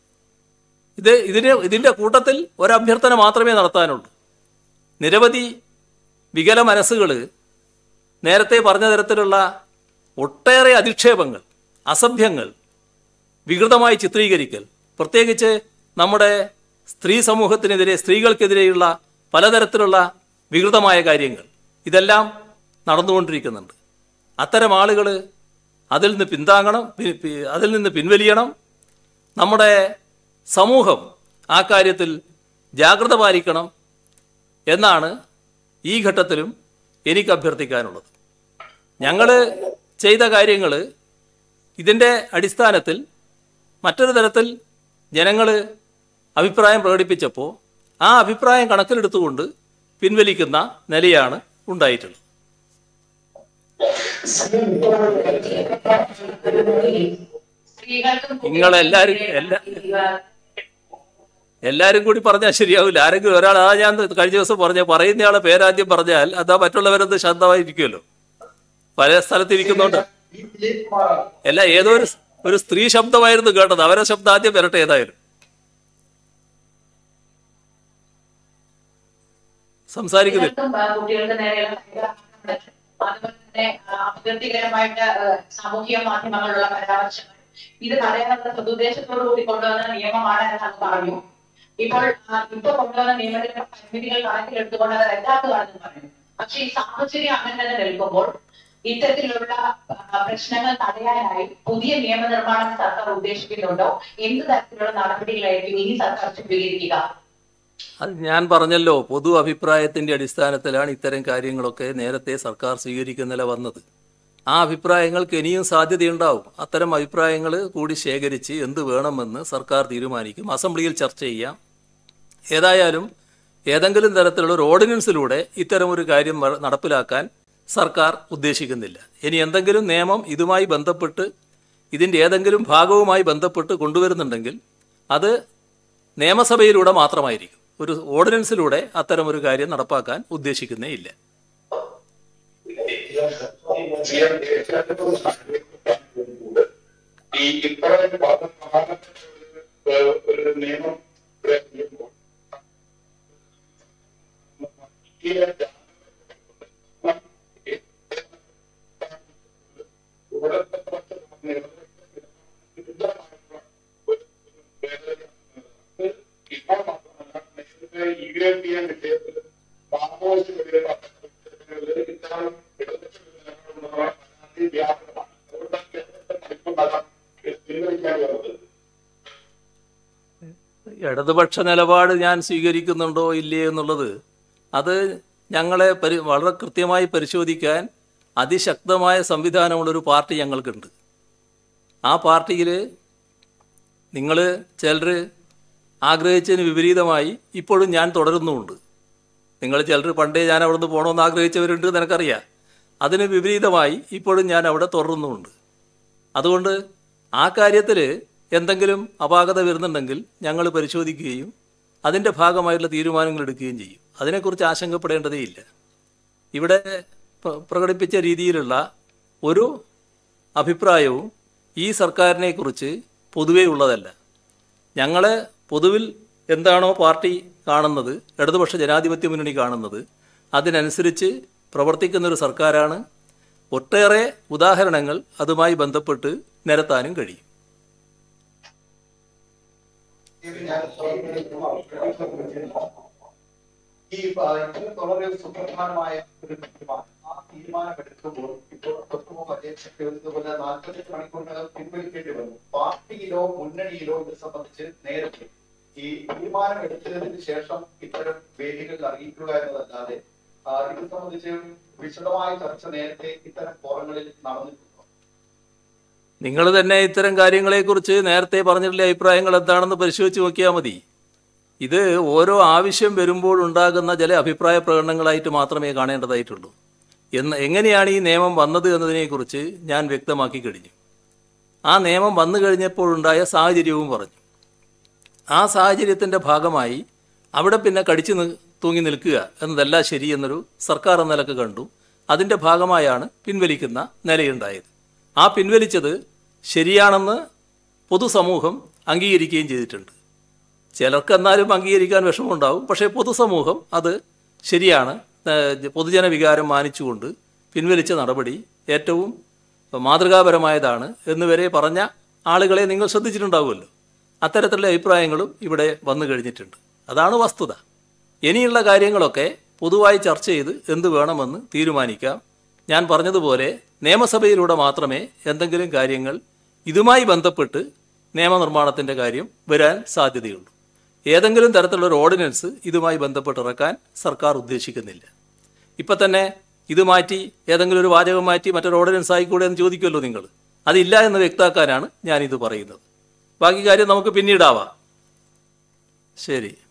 ഇത് ഇതിന് ഇതിൻ്റെ കൂട്ടത്തിൽ ഒരഭ്യർത്ഥന മാത്രമേ നടത്താനുള്ളൂ നിരവധി വികല മനസ്സുകൾ നേരത്തെ പറഞ്ഞ തരത്തിലുള്ള ഒട്ടേറെ അധിക്ഷേപങ്ങൾ അസഭ്യങ്ങൾ വികൃതമായി ചിത്രീകരിക്കൽ പ്രത്യേകിച്ച് നമ്മുടെ സ്ത്രീ സമൂഹത്തിനെതിരെ സ്ത്രീകൾക്കെതിരെയുള്ള പലതരത്തിലുള്ള വികൃതമായ കാര്യങ്ങൾ ഇതെല്ലാം നടന്നുകൊണ്ടിരിക്കുന്നുണ്ട് അത്തരം ആളുകൾ അതിൽ നിന്ന് പിന്താങ്ങണം പി- പി- അതിൽ നിന്ന് പിൻവലിയണം നമ്മുടെ സമൂഹം ആ കാര്യത്തിൽ ജാഗ്രത പാലിക്കണം എന്നാണ് ഈ ഘട്ടത്തിലും എനിക്ക് അഭ്യർത്ഥിക്കാനുള്ളത് ഞങ്ങൾ ചെയ്ത കാര്യങ്ങൾ ഇതിൻ്റെ അടിസ്ഥാനത്തിൽ മറ്റൊരു തരത്തിൽ ജനങ്ങൾ അഭിപ്രായം പ്രകടിപ്പിച്ചപ്പോൾ ആ അഭിപ്രായം കണക്കിലെടുത്തുകൊണ്ട് പിൻവലിക്കുന്ന നിലയാണ് ഉണ്ടായിട്ടുള്ളത് നിങ്ങളെല്ലാരും എല്ലാ എല്ലാവരും കൂടി പറഞ്ഞാൽ ശരിയാവില്ല ആരെങ്കിലും ഒരാൾ ആ ഞാൻ കഴിഞ്ഞ ദിവസം പറഞ്ഞ പറയുന്നയാളെ പേരാദ്യം പറഞ്ഞാൽ അതാ മറ്റുള്ളവരത് ശാന്തമായിരിക്കുമല്ലോ പല സ്ഥലത്തിരിക്കുന്നോണ്ട് ഈ ദിലീപ് കുമാറാണ് അല്ല ഏതോ ഒരു ഒരു സ്ത്രീ ശബ്ദമായിരുന്നു കേട്ടത് അവരെ ശബ്ദം ആദ്യം വരട്ടെ ഏതായാലും സംസാരിക്കുന്നില്ല സ്ത്രീകൾക്കും ആ, കുട്ടികൾക്ക് നേരെയുള്ള സൈബർ ആക്രമണങ്ങൾ, അതുപോലെ തന്നെ ആ, അപകീർത്തികരമായിട്ട് ആ, സാമൂഹിക മാധ്യമങ്ങളിലുള്ള പരാമർശങ്ങൾ ഇത് തടയാനുള്ള സതുദ്ദേശത്തോടു കൂടി കൊണ്ടുവന്ന നിയമമാണ് എന്ന് അങ്ങ് പറഞ്ഞു ഇപ്പോൾ ആ, ഇപ്പൊ കൊണ്ടുവന്ന നിയമത്തിലെ പരിമിതികൾ കണക്കിലെടുത്തുകൊണ്ട് അത് റദ്ദാക്കുകയാണെന്ന് പറഞ്ഞു പക്ഷെ ഈ സാഹചര്യം അങ്ങനെ തന്നെ നിൽക്കുമ്പോൾ ഇത്തരത്തിലുള്ള ആ, പ്രശ്നങ്ങൾ തടയാനായി പുതിയ നിയമനിർമ്മാണം സർക്കാർ ഉദ്ദേശിക്കുന്നുണ്ടോ എന്ത് തരത്തിലുള്ള നടപടികളായിരിക്കും ഇനി സർക്കാർ സ്വീകരിക്കുക അത് ഞാൻ പറഞ്ഞല്ലോ പൊതു അഭിപ്രായത്തിന്റെ അടിസ്ഥാനത്തിലാണ് ഇത്തരം കാര്യങ്ങളൊക്കെ നേരത്തെ സർക്കാർ സ്വീകരിക്കുന്നതില വന്നത് ആ അഭിപ്രായങ്ങൾക്ക് ഇനിയും സാധ്യതയുണ്ടാവും അത്തരം അഭിപ്രായങ്ങൾ കൂടി ശേഖരിച്ച് എന്ത് വേണമെന്ന് സർക്കാർ തീരുമാനിക്കും അസംബ്ലിയിൽ ചർച്ച ചെയ്യാം ഏതായാലും ഏതെങ്കിലും തരത്തിലുള്ള ഒരു ഓർഡിനൻസിലൂടെ ഇത്തരം ഒരു കാര്യം വ- നടപ്പിലാക്കാൻ സർക്കാർ ഉദ്ദേശിക്കുന്നില്ല ഇനി എന്തെങ്കിലും നിയമം ഇതുമായി ബന്ധപ്പെട്ട് ഇതിൻ്റെ ഏതെങ്കിലും ഭാഗവുമായി ബന്ധപ്പെട്ട് കൊണ്ടുവരുന്നുണ്ടെങ്കിൽ അത് നിയമസഭയിലൂടെ മാത്രമായിരിക്കും ഒരു ഓർഡിനൻസിലൂടെ അത്തരം ഒരു കാര്യം നടപ്പാക്കാൻ ഉദ്ദേശിക്കുന്നേ ഇല്ല ഈ ഇത്രയും പ്രധാനപ്പെട്ട ഒരു ഒരു നിയമം ഇവിടെ വരുമ്പോൾ ഈ ഇവിടുത്തെ കുറച്ച് വിരുദ്ധമായിട്ടുള്ള ഒരു ഭേദഗതി ഇപ്പോൾ മാത്രമല്ല നേരത്തെ യുഎപിഎൻ വിഷയത്തിൽ മാവോയിസ്റ്റുകളിലെ പദ്ധതികളിൽ ഇത്തരം ഇടതുപക്ഷ വിധാനങ്ങളുള്ള പരാതി വ്യാപകമാണ് അതുകൊണ്ടാണ് കേരളത്തിൽ ഇപ്പോൾ നടാൻ പിൻവലിക്കാൻ വരുന്നത് ഇടതുപക്ഷ നിലപാട് ഞാൻ സ്വീകരിക്കുന്നുണ്ടോ ഇല്ലേ എന്നുള്ളത് അത് ഞങ്ങളെ പരി വളരെ കൃത്യമായി പരിശോധിക്കാൻ അതിശക്തമായ സംവിധാനമുള്ളൊരു പാർട്ടി ഞങ്ങൾക്കുണ്ട് ആ പാർട്ടിയിൽ നിങ്ങൾ ചിലർ ആഗ്രഹിച്ചതിന് വിപരീതമായി ഇപ്പോഴും ഞാൻ തുടരുന്നുമുണ്ട് നിങ്ങൾ ചിലർ പണ്ടേ ഞാൻ അവിടുന്ന് പോകണമെന്ന് ആഗ്രഹിച്ചവരുണ്ട് എന്ന് എനിക്കറിയാം അതിന് വിപരീതമായി ഇപ്പോഴും ഞാൻ അവിടെ തുടരുന്നുമുണ്ട് അതുകൊണ്ട് ആ കാര്യത്തിൽ എന്തെങ്കിലും അപാകത വരുന്നുണ്ടെങ്കിൽ ഞങ്ങൾ പരിശോധിക്കുകയും അതിൻ്റെ ഭാഗമായിട്ടുള്ള തീരുമാനങ്ങൾ എടുക്കുകയും ചെയ്യും അതിനെക്കുറിച്ച് ആശങ്കപ്പെടേണ്ടതേയില്ല ഇവിടെ പ്ര- പ്രകടിപ്പിച്ച രീതിയിലുള്ള ഒരു അഭിപ്രായവും ഈ സർക്കാരിനെ കുറിച്ച് പൊതുവേ ഉള്ളതല്ല ഞങ്ങളെ പൊതുവിൽ എന്താണോ പാർട്ടി കാണുന്നത് ഇടതുപക്ഷ ജനാധിപത്യ മുന്നണി കാണുന്നത് അതിനനുസരിച്ച് പ്രവർത്തിക്കുന്ന ഒരു സർക്കാരാണ് ഒട്ടേറെ ഉദാഹരണങ്ങൾ അതുമായി ബന്ധപ്പെട്ട് നിരത്താനും കഴിയും ഈ ആ, ഇത് വളരെ സുപ്രധാനമായ ഒരു തീരുമാനം ആ തീരുമാനം എടുക്കുമ്പോൾ ഇപ്പോൾ തൊട്ടുമുമ്പ് അദ്ദേഹം ചോദിച്ചതുപോലെ നാൽപ്പത്തെട്ട് മണിക്കൂറിനകം പിൻവലിക്കേണ്ടി വന്നു പാർട്ടിയിലോ മുന്നണിയിലോ ഇത് സംബന്ധിച്ച് നേരത്തെ ഈ തീരുമാനം എടുത്തതിന് ശേഷം ഇത്തരം വേദികളിൽ അറിയിക്കുക എന്നതല്ലാതെ ആ, ഇത് സംബന്ധിച്ച് വിശദമായ ചർച്ച നേരത്തെ ഇത്തരം ഫോറങ്ങളിൽ നടന്നിട്ടുണ്ടോ നിങ്ങൾ തന്നെ ഇത്തരം കാര്യങ്ങളെക്കുറിച്ച് നേരത്തെ പറഞ്ഞിട്ടുള്ള അഭിപ്രായങ്ങൾ എന്താണെന്ന് പരിശോധിച്ച് നോക്കിയാൽ മതി ഇത് ഓരോ ആവശ്യം വരുമ്പോൾ ഉണ്ടാകുന്ന ചില അഭിപ്രായ പ്രകടനങ്ങളായിട്ട് മാത്രമേ കാണേണ്ടതായിട്ടുള്ളൂ എന്ന് എങ്ങനെയാണ് ഈ നിയമം വന്നത് എന്നതിനെക്കുറിച്ച് ഞാൻ വ്യക്തമാക്കി കഴിഞ്ഞു ആ നിയമം വന്നു കഴിഞ്ഞപ്പോഴുണ്ടായ സാഹചര്യവും പറഞ്ഞു ആ സാഹചര്യത്തിൻ്റെ ഭാഗമായി അവിടെ പിന്നെ കടിച്ചു നി- തൂങ്ങി നിൽക്കുക എന്നതല്ല ശരി എന്നൊരു സർക്കാർ എന്ന നിലക്ക് കണ്ടു അതിൻ്റെ ഭാഗമായാണ് പിൻവലിക്കുന്ന നിലയുണ്ടായത് ആ പിൻവലിച്ചത് ശരിയാണെന്ന് പൊതുസമൂഹം അംഗീകരിക്കുകയും ചെയ്തിട്ടുണ്ട് ചിലർക്ക് എന്നാലും അംഗീകരിക്കാൻ വിഷമമുണ്ടാവും പക്ഷേ പൊതുസമൂഹം അത് ശരിയാണ് ഏഹ് പൊതുജന വികാരം മാനിച്ചുകൊണ്ട് പിൻവലിച്ച നടപടി ഏറ്റവും മാതൃകാപരമായതാണ് എന്നുവരെ പറഞ്ഞ ആളുകളെ നിങ്ങൾ ശ്രദ്ധിച്ചിട്ടുണ്ടാവുമല്ലോ അത്തരത്തിലുള്ള അഭിപ്രായങ്ങളും ഇവിടെ വന്നു കഴിഞ്ഞിട്ടുണ്ട് അതാണ് വസ്തുത ഇനിയുള്ള കാര്യങ്ങളൊക്കെ പൊതുവായി ചർച്ച ചെയ്ത് എന്ത് വേണമെന്ന് തീരുമാനിക്കാം ഞാൻ പറഞ്ഞതുപോലെ നിയമസഭയിലൂടെ മാത്രമേ എന്തെങ്കിലും കാര്യങ്ങൾ ഇതുമായി ബന്ധപ്പെട്ട് നിയമനിർമ്മാണത്തിൻ്റെ കാര്യം വരാൻ സാധ്യതയുള്ളൂ ഏതെങ്കിലും തരത്തിലുള്ള ഒരു ഓർഡിനൻസ് ഇതുമായി ബന്ധപ്പെട്ട് ഇറക്കാൻ സർക്കാർ ഉദ്ദേശിക്കുന്നില്ല ഇപ്പം തന്നെ ഇത് മാറ്റി ഏതെങ്കിലും ഒരു വാചകം മാറ്റി മറ്റൊരു ഓർഡിനൻസ് ആയിക്കൂടെ എന്ന് ചോദിക്കുമല്ലോ നിങ്ങൾ അതില്ല എന്ന് വ്യക്തമാക്കാനാണ് ഞാനിത് പറയുന്നത് ബാക്കി കാര്യം നമുക്ക് പിന്നീടാവാം ശരി